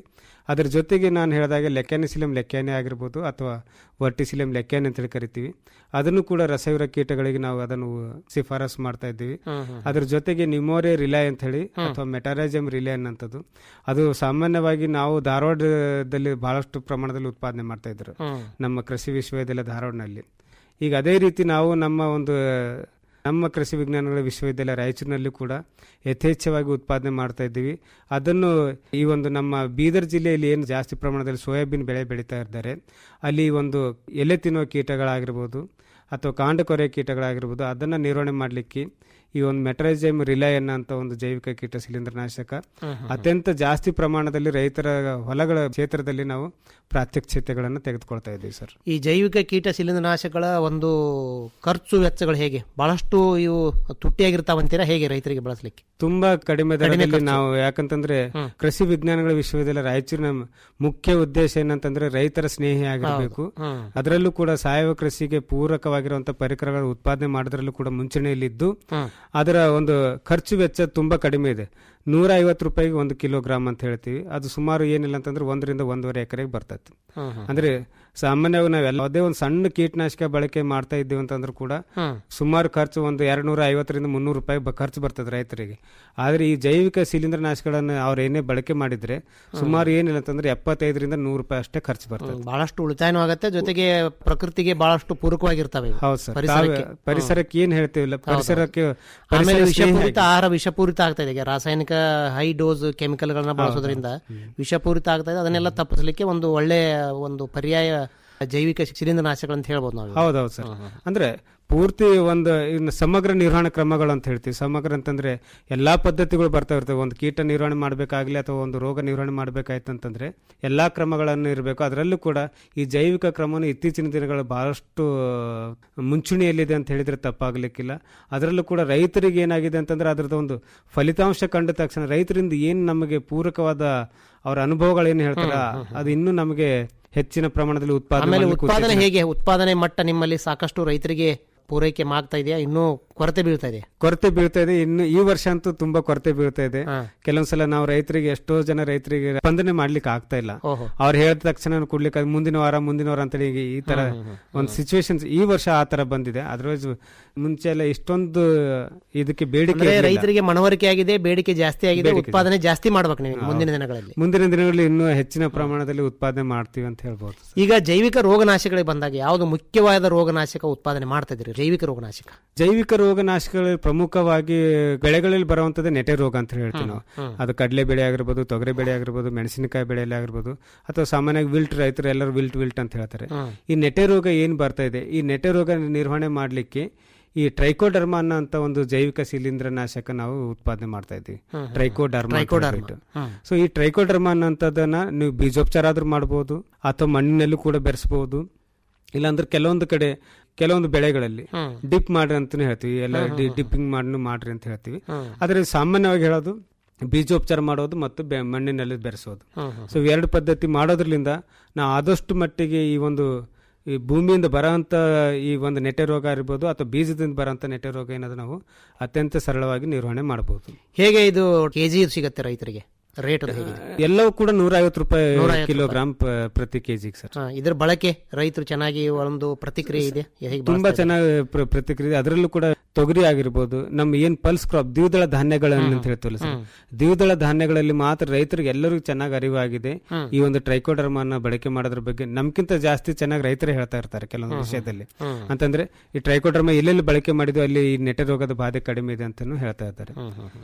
ಅದ್ರ ಜೊತೆಗೆ ನಾನು ಹೇಳಿದಾಗೆ ಲೆಕ್ಯಾನಿಸಿಲಮ್ ಲೆಕ್ಯಾನೆ ಆಗಿರ್ಬೋದು ಅಥವಾ ವರ್ಟಿಸಿಲಮ್ ಲೆಕ್ಯಾನೆ ಅಂತೇಳಿ ಕರಿತೀವಿ ಅದನ್ನು ಕೂಡ ರಸಯುರ ಕೀಟಗಳಿಗೆ ನಾವು ಅದನ್ನು ಶಿಫಾರಸು ಮಾಡ್ತಾ ಇದ್ದೀವಿ ಅದ್ರ ಜೊತೆಗೆ ನಿಮೋರೆ ರಿಲೈ ಅಂತ ಹೇಳಿ ಅಥವಾ ಮೆಟಾರೈಜಮ್ ರಿಲೈ ಅನ್ನಂಥದ್ದು ಅದು ಸಾಮಾನ್ಯವಾಗಿ ನಾವು ಧಾರವಾಡದಲ್ಲಿ ಬಹಳಷ್ಟು ಪ್ರಮಾಣದಲ್ಲಿ ಉತ್ಪಾದನೆ ಮಾಡ್ತಾ ಇದ್ರು ನಮ್ಮ ಕೃಷಿ ವಿಶ್ವವಿದ್ಯಾಲಯ ಧಾರವಾಡನಲ್ಲಿ ಈಗ ಅದೇ ರೀತಿ ನಾವು ನಮ್ಮ ಒಂದು ನಮ್ಮ ಕೃಷಿ ವಿಜ್ಞಾನಗಳ ವಿಶ್ವವಿದ್ಯಾಲಯ ರಾಯಚೂರಿನಲ್ಲಿ ಕೂಡ ಯಥೇಚ್ಛವಾಗಿ ಉತ್ಪಾದನೆ ಮಾಡ್ತಾ ಇದ್ದೀವಿ ಅದನ್ನು ಈ ಒಂದು ನಮ್ಮ ಬೀದರ್ ಜಿಲ್ಲೆಯಲ್ಲಿ ಏನು ಜಾಸ್ತಿ ಪ್ರಮಾಣದಲ್ಲಿ ಸೋಯಾಬೀನ್ ಬೆಳೆ ಬೆಳೀತಾ ಇದ್ದಾರೆ ಅಲ್ಲಿ ಒಂದು ಎಲೆ ತಿನ್ನುವ ಕೀಟಗಳಾಗಿರ್ಬೋದು ಅಥವಾ ಕಾಂಡ ಕೊರೆ ಕೀಟಗಳಾಗಿರ್ಬೋದು ಅದನ್ನು ನಿರ್ವಹಣೆ ಮಾಡಲಿಕ್ಕೆ ಈ ಒಂದು ಮೆಟ್ರೈಜೈಮ್ ರಿಲೈ ಅನ್ನೋ ಒಂದು ಜೈವಿಕ ಕೀಟ ಶಿಲೀಂಧ್ರನಾಶಕ ಅತ್ಯಂತ ಜಾಸ್ತಿ ಪ್ರಮಾಣದಲ್ಲಿ ರೈತರ ಹೊಲಗಳ ಕ್ಷೇತ್ರದಲ್ಲಿ ನಾವು ಪ್ರಾತ್ಯಕ್ಷಿತೆಗಳನ್ನು ತೆಗೆದುಕೊಳ್ತಾ ಇದ್ದೀವಿ ಸರ್ ಈ ಜೈವಿಕ ಕೀಟ ಶಿಲೀಂಧ್ರನಾಶಕಗಳ ಒಂದು ಖರ್ಚು ವೆಚ್ಚಗಳು ಹೇಗೆ ಬಹಳಷ್ಟು ಇವು ತುಟ್ಟಿಯಾಗಿರ್ತಾವಂತೀರಾ ಹೇಗೆ ರೈತರಿಗೆ ಬಳಸಲಿಕ್ಕೆ ತುಂಬಾ ಕಡಿಮೆ ದರದಲ್ಲಿ ಖರ್ಚು. ನಾವು ಯಾಕಂತಂದ್ರೆ ಕೃಷಿ ವಿಜ್ಞಾನಗಳ ವಿಶ್ವವಿದ್ಯಾಲಯ ರಾಯಚೂರಿನ ಮುಖ್ಯ ಉದ್ದೇಶ ಏನಂತಂದ್ರೆ ರೈತರ ಸ್ನೇಹಿ ಆಗಿರಬೇಕು ಹೌದು. ಹ್ಮ್. ಅದರಲ್ಲೂ ಕೂಡ ಸಾವಯವ ಕೃಷಿಗೆ ಪೂರಕವಾಗಿರುವಂತಹ ಪರಿಕರಗಳ ಉತ್ಪಾದನೆ ಮಾಡೋದ್ರಲ್ಲೂ ಕೂಡ ಮುಂಚೂಣಿಯಲ್ಲಿದ್ದು ಅದರ ಒಂದು ಖರ್ಚು ವೆಚ್ಚ ತುಂಬಾ ಕಡಿಮೆ ಇದೆ ನೂರ ಐವತ್ತು ರೂಪಾಯಿಗೆ ಒಂದು ಕಿಲೋಗ್ರಾಮ್ ಅಂತ ಹೇಳ್ತೀವಿ ಅದು ಸುಮಾರು ಏನಿಲ್ಲ ಅಂತಂದ್ರೆ ಒಂದರಿಂದ ಒಂದೂವರೆ ಎಕರೆಗೆ ಬರ್ತೈತಿ ಹ್ಮ್, ಹ್ಮ್. ಅಂದ್ರೆ ಸಾಮಾನ್ಯವಾಗಿ ನಾವು ಯಾವುದೇ ಒಂದು ಸಣ್ಣ ಕೀಟನಾಶಕ ಬಳಕೆ ಮಾಡ್ತಾ ಇದ್ದೀವಿ ಅಂತಂದ್ರೂ ಕೂಡ ಹ್ಮ್. ಸುಮಾರು ಖರ್ಚು ಒಂದು ಎರಡು ನೂರ ಐವತ್ತರಿಂದ ಮುನ್ನೂರು ರೂಪಾಯಿ ಬ- ಖರ್ಚು ಬರ್ತದೆ ರೈತರಿಗೆ ಆದ್ರೆ ಈ ಜೈವಿಕ ಶಿಲೀಂಧ್ರನಾಶಕಗಳನ್ನು ಅವ್ರು ಏನೇ ಬಳಕೆ ಮಾಡಿದ್ರೆ ಸುಮಾರು ಏನಿಲ್ಲ ಅಂತಂದ್ರೆ ಎಪ್ಪತ್ತೈದರಿಂದ ನೂರು ರೂಪಾಯಿ ಅಷ್ಟೇ ಖರ್ಚು ಬರ್ತದೆ ಬಹಳಷ್ಟು ಉಳಿತಾಯನೂ ಆಗತ್ತೆ ಜೊತೆಗೆ ಪ್ರಕೃತಿಗೆ ಬಹಳಷ್ಟು ಪೂರಕವಾಗಿರ್ತವೆ ಇವು. ಹೌದು ಸರ್ ಪರಿಸರಕ್ಕೆ ತಾವೇ- ಪರಿಸರಕ್ಕೆ ಏನ್ ಹೇಳ್ತೀವಿಲ್ಲ ಹೌದು. ಪರಿಸರಕ್ಕೆ ಆಮೇಲೆ ಪರಿಸರ ಸ್ನೇಹಿ ವಿಷಪೂರಿತ ಆಹಾರ ವಿಷಪೂರಿತ ಆಗ್ತಾ ಇದೆ ಈಗ ರಾಸಾಯನಿಕ ಹೈ ಡೋಸ್ ಕೆಮಿಕಲ್ಗಳನ್ನ ಬಳಸೋದ್ರಿಂದ ವಿಷಪೂರಿತ ಆಗ್ತಾ ಇದೆ ಅದನ್ನೆಲ್ಲ ತಪ್ಪಿಸಲಿಕ್ಕೆ ಒಂದು ಒಳ್ಳೆ ಒಂದು ಪರ್ಯಾಯ ಜೈವಿಕ ಶಿಲೀಂಧ್ರನಾಶಕಗಳು ಅಂತ ಹೇಳ್ಬೋದು ನಾವು ಹೌದೌದು ಸರ್ ಅಂದ್ರೆ ಪೂರ್ತಿ ಒಂದು ಇನ್ನು ಸಮಗ್ರ ನಿರ್ವಹಣಾ ಕ್ರಮಗಳು ಅಂತ ಹೇಳ್ತೀವಿ ಸಮಗ್ರ ಅಂತಂದ್ರೆ ಎಲ್ಲಾ ಪದ್ಧತಿಗಳು ಬರ್ತಾ ಇರ್ತವೆ ಒಂದು ಕೀಟ ನಿರ್ವಹಣೆ ಮಾಡಬೇಕಾಗ್ಲಿ ಅಥವಾ ಒಂದು ರೋಗ ನಿರ್ವಹಣೆ ಮಾಡಬೇಕಾಯ್ತು ಅಂತಂದ್ರೆ ಎಲ್ಲಾ ಕ್ರಮಗಳನ್ನು ಇರಬೇಕು ಅದರಲ್ಲೂ ಕೂಡ ಈ ಜೈವಿಕ ಕ್ರಮವನ್ನು ಇತ್ತೀಚಿನ ದಿನಗಳು ಬಹಳಷ್ಟು ಮುಂಚೂಣಿಯಲ್ಲಿದೆ ಅಂತ ಹೇಳಿದ್ರೆ ತಪ್ಪಾಗ್ಲಿಕ್ಕಿಲ್ಲ ಅದರಲ್ಲೂ ಕೂಡ ರೈತರಿಗೆ ಏನಾಗಿದೆ ಅಂತಂದ್ರೆ ಅದರದ್ದು ಒಂದು ಫಲಿತಾಂಶ ಕಂಡ ತಕ್ಷಣ ರೈತರಿಂದ ಏನು ನಮಗೆ ಪೂರಕವಾದ ಅವರ ಅನುಭವಗಳೇನು ಹೇಳ್ತಾರ ಅದು ಇನ್ನೂ ನಮಗೆ ಹೆಚ್ಚಿನ ಪ್ರಮಾಣದಲ್ಲಿ ಉತ್ಪಾದನೆ ಆಮೇಲೆ ಮಾಡ್ಲಿಕ್ಕೆ ಉತ್ಪಾದನೆ ಉತ್ತೇಜನ- ಹೇಗೆ ಉತ್ಪಾದನೆ ಮಟ್ಟ ನಿಮ್ಮಲ್ಲಿ ಸಾಕಷ್ಟು ರೈತರಿಗೆ ಪೂರೈಕೆ ಆಗ್ತಾ ಇದೆಯಾ ಇನ್ನೂ ಕೊರತೆ ಬೀಳ್ತಾ ಇದೆ ಕೊರತೆ ಬೀಳ್ತಾ ಇದೆ ಇನ್ನು ಈ ವರ್ಷ ಅಂತೂ ತುಂಬಾ ಕೊರತೆ ಬೀಳ್ತಾ ಇದೆ ಕೆಲವೊಂದ್ಸಲ ನಾವು ರೈತರಿಗೆ ಎಷ್ಟೋ ಜನ ರೈತರಿಗೆ ಸ್ಪಂದನೆ ಮಾಡ್ಲಿಕ್ಕೆ ಆಗ್ತಾ ಇಲ್ಲ ಓಹೋ. ಅವ್ರು ಹೇಳಿದ ತಕ್ಷಣ ಕೊಡ್ಲಿಕ್ಕೆ ಅದು ಮುಂದಿನ ವಾರ ಮುಂದಿನ ವಾರ ಅಂತೇಳಿ ಈಗ ಈ ತರ ಒಂದು ಸಿಚುವೇಶನ್ ಈ ವರ್ಷ ಆ ತರ ಬಂದಿದೆ ಅದರ್ವೈಸ್ ಮುಂಚೆ ಎಲ್ಲ ಇಷ್ಟೊಂದು ಇದಕ್ಕೆ ಬೇಡಿಕೆ ಅಂದ್ರೆ ಇರ್ಲಿಲ್ಲ. ರೈತರಿಗೆ ಮನವರಿಕೆ ಆಗಿದೆ ಬೇಡಿಕೆ ಜಾಸ್ತಿ ಆಗಿದೆ ಬೇಡಿಕೆ ಉತ್ಪಾದನೆ ಜಾಸ್ತಿ ಮಾಡ್ಬೇಕು ನೀವು ಮುಂದಿನ ದಿನಗಳಲ್ಲಿ ಮುಂದಿನ ದಿನಗಳಲ್ಲಿ ಇನ್ನೂ ಹೆಚ್ಚಿನ ಪ್ರಮಾಣದಲ್ಲಿ ಉತ್ಪಾದನೆ ಮಾಡ್ತೀವಿ ಅಂತ ಹೇಳ್ಬೋದು ಈಗ ಜೈವಿಕ ರೋಗನಾಶಕಗಳಿಗೆ ಬಂದಾಗ ಯಾವುದು ಮುಖ್ಯವಾದ ರೋಗನಾಶಕ ಉತ್ಪಾದನೆ ಮಾಡ್ತಾ ಇದ್ದೀರಿ ಜೈವಿಕ ರೋಗನಾಶಕ ಜೈವಿಕ ರೋಗನಾಶಕಗಳಲ್ಲಿ ಪ್ರಮುಖವಾಗಿ ಬೆಳೆಗಳಲ್ಲಿ ಬರುವಂತದ್ದು ನೆಟೆ ರೋಗ ಅಂತ ಹೇಳ್ತೀವಿ ನಾವು ಅದು ಕಡಲೆ ಬೆಳೆ ಆಗಿರ್ಬೋದು ತೊಗರಿ ಬೆಳೆ ಆಗಿರ್ಬೋದು ಮೆಣಸಿನಕಾಯಿ ಬೆಳೆಯಲ್ಲಿ ಆಗಿರ್ಬೋದು ಅಥವಾ ಸಾಮಾನ್ಯವಾಗಿ ವಿಲ್ಟ್ ರೈತರು ಎಲ್ಲರೂ ವಿಲ್ಟ್ ವಿಲ್ಟ್ ಅಂತ ಹೇಳ್ತಾರೆ ಈ ನೆಟೆ ರೋಗ ಏನ್ ಬರ್ತಾ ಇದೆ ಈ ನೆಟೆ ರೋಗ ನಿರ್ವಹಣೆ ಮಾಡ್ಲಿಕ್ಕೆ ಈ ಟ್ರೈಕೋಡರ್ಮಾ ಅನ್ನೋ ಅಂತ ಒಂದು ಜೈವಿಕ ಶಿಲೀಂಧ್ರನಾಶಕ ನಾವು ಉತ್ಪಾದನೆ ಮಾಡ್ತಾ ಇದ್ದೀವಿ ಟ್ರೈಕೋಡರ್ಮಾ ಅಂತ ಟ್ರೈಕೋಡರ್ಮಾ. ಹೇಳ್ಬಿಟ್ಟು. ಸೊ ಈ ಟ್ರೈಕೋಡರ್ಮಾ ಅನ್ನೋಂಥದ್ದನ್ನ ನೀವು ಬೀಜೋಪಚಾರ ಆದ್ರೂ ಮಾಡ್ಬೋದು ಅಥವಾ ಮಣ್ಣಿನಲ್ಲೂ ಕೂಡ ಬೆರೆಸಬಹುದು ಇಲ್ಲಾಂದ್ರೆ ಕೆಲವೊಂದು ಕಡೆ ಕೆಲವೊಂದು ಬೆಳೆಗಳಲ್ಲಿ ಡಿಪ್ ಮಾಡ್ರಿ ಅಂತಾನೆ ಹೇಳ್ತೀವಿ ಎಲ್ಲ ಡಿಪ್ಪಿಂಗ್ ಮಾಡಿ ಮಾಡ್ರಿ ಅಂತ ಹೇಳ್ತೀವಿ ಆದ್ರೆ ಸಾಮಾನ್ಯವಾಗಿ ಹೇಳೋದು ಬೀಜೋಪಚಾರ ಮಾಡೋದು ಮತ್ತು ಬೆ- ಮಣ್ಣಿನಲ್ಲಿ ಬೆರೆಸೋದು ಸೊ ಎರಡು ಪದ್ಧತಿ ಮಾಡೋದ್ರಲಿಂದ ನಾವು ಆದಷ್ಟು ಮಟ್ಟಿಗೆ ಈ ಒಂದು ಈ ಭೂಮಿಯಿಂದ ಬರೋಂಥ ಈ ಒಂದು ನೆಟೆ ರೋಗ ಇರ್ಬೋದು ಅಥವಾ ಬೀಜದಿಂದ ಬರೋಂಥ ನೆಟೆ ರೋಗ ಏನಾದ್ರು ನಾವು ಅತ್ಯಂತ ಸರಳವಾಗಿ ನಿರ್ವಹಣೆ ಮಾಡಬಹುದು ಹೇಗೆ ಇದು ಕೆಜಿ ಸಿಗತ್ತೆ ರೈತರಿಗೆ ರೇಟ್ ಹೇಗೆ ಎಲ್ಲವೂ ಕೂಡ ನೂರ ಐವತ್ತು ರೂಪಾಯಿ 150 ಕಿಲೋಗ್ರಾಮ್ ಪ- ಪ್ರತಿ ಕೆಜಿಗೆ ಸರ್ ಹಾ, ಇದ್ರ ಬಳಕೆ ರೈತರು ಚೆನ್ನಾಗಿ ಒಂದು ಪ್ರತಿಕ್ರಿಯೆ ಇದೆ ಹೇಗೆ ತುಂಬಾ ಬಳಸ್ತಾ ಇದ್ದಾರೆ? ಚೆನ್ನಾಗಿ ಪ್ರ- ಪ್ರತಿಕ್ರಿಯೆ ಅದರಲ್ಲೂ ಕೂಡ ತೊಗರಿ ಆಗಿರ್ಬೋದು ನಮ್ಮ ಏನ್ ಪಲ್ಸ್ ಕ್ರಾಪ್ ದ್ವಿದಳ ಧಾನ್ಯಗಳನ್ನು ಅಂತ ಹೇಳ್ತೀವಲ್ಲ ಸರ್ ದ್ವಿದಳ ಧಾನ್ಯಗಳಲ್ಲಿ ಮಾತ್ರ ರೈತರಿಗೆ ಎಲ್ಲರಿಗೂ ಚೆನ್ನಾಗಿ ಅರಿವಾಗಿದೆ ಈ ಒಂದು ಟ್ರೈಕೋಡರ್ಮನ್ನ ಬಳಕೆ ಮಾಡೋದ್ರ ಬಗ್ಗೆ ನಮ್ಗಿಂತ ಜಾಸ್ತಿ ಚೆನ್ನಾಗಿ ರೈತರೇ ಹೇಳ್ತಾ ಇರ್ತಾರೆ ಕೆಲವೊಂದು ವಿಷಯದಲ್ಲಿ ಅಂತಂದ್ರೆ ಈ ಟ್ರೈಕೋಡರ್ಮ ಎಲ್ಲೆಲ್ಲಿ ಬಳಕೆ ಮಾಡಿದ್ವು ಅಲ್ಲಿ ಈ ನೆಟೆ ರೋಗದ ಬಾಧೆ ಕಡಿಮೆ ಇದೆ ಅಂತಾನು ಹೇಳ್ತಾ ಇದ್ದಾರೆ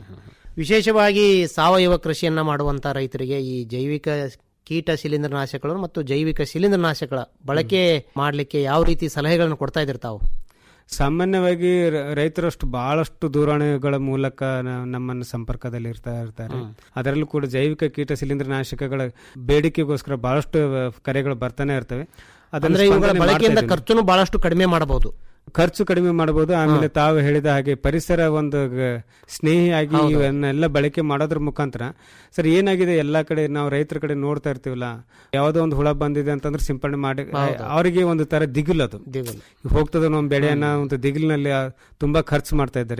ವಿಶೇಷವಾಗಿ ಸಾವಯವ ಕೃಷಿಯನ್ನ ಮಾಡುವಂತ ರೈತರಿಗೆ ಈ ಜೈವಿಕ ಕೀಟ ಶಿಲೀಂಧ್ರನಾಶಕಗಳು ಮತ್ತು ಜೈವಿಕ ಶಿಲೀಂಧ್ರನಾಶಕಗಳ ಬಳಕೆ ಮಾಡಲಿಕ್ಕೆ ಯಾವ ರೀತಿ ಸಲಹೆಗಳನ್ನು ಕೊಡ್ತಾ ಇದ್ದೀರಿ ತಾವು ಸಾಮಾನ್ಯವಾಗಿ ರ- ರೈತರಷ್ಟು ಬಹಳಷ್ಟು ದೂರವಾಣಿಗಳ ಮೂಲಕ ನ- ನಮ್ಮನ್ನು ಸಂಪರ್ಕದಲ್ಲಿ ಇರ್ತಾ ಇರ್ತಾರೆ ಅದರಲ್ಲೂ ಕೂಡ ಜೈವಿಕ ಕೀಟ ಶಿಲೀಂಧ್ರನಾಶಕಗಳ ಬೇಡಿಕೆಗೋಸ್ಕರ ಬಹಳಷ್ಟು ಅಹ್, ಕರೆಗಳು ಬರ್ತಾನೆ ಇರ್ತವೆ ಅದನ್ನ ಅಂದ್ರೆ ಇವುಗಳ ಸ್ಪಂದನೆ ಮಾಡ್ತಾ ಬಳಕೆಯಿಂದ ಇದ್ದೀನಿ. ಖರ್ಚುನು ಬಹಳಷ್ಟು ಕಡಿಮೆ ಮಾಡಬಹುದು ಖರ್ಚು ಕಡಿಮೆ ಮಾಡಬಹುದು ಆಮೇಲೆ ತಾವು ಹೇಳಿದ ಹಾಗೆ ಪರಿಸರ ಒಂದು ಗ- ಸ್ನೇಹಿಯಾಗಿ ಇವನ್ನೆಲ್ಲ ಬಳಕೆ ಮಾಡೋದ್ರ ಮುಖಾಂತರ ಸರ್ ಏನಾಗಿದೆ ಎಲ್ಲಾ ಕಡೆ ನಾವು ರೈತರ ಕಡೆ ನೋಡ್ತಾ ಇರ್ತೀವಲ್ಲ ಯಾವ್ದೋ ಒಂದು ಹುಳ ಬಂದಿದೆ ಅಂತಂದ್ರೆ ಸಿಂಪಡಣೆ ಮಾಡಿ ಅವರಿಗೆ ಒಂದು ತರ ದಿಗಿಲ್ ಅದು ದಿಗಿಲು. ಹೋಗ್ತದೆ ನಮ್ಮ ಬೆಳೆಯನ್ನ ಒಂದು ದಿಗಿಲಿನಲ್ಲಿ ಆ, ತುಂಬಾ ಖರ್ಚು ಮಾಡ್ತಾ ಇದ್ದಾರೆ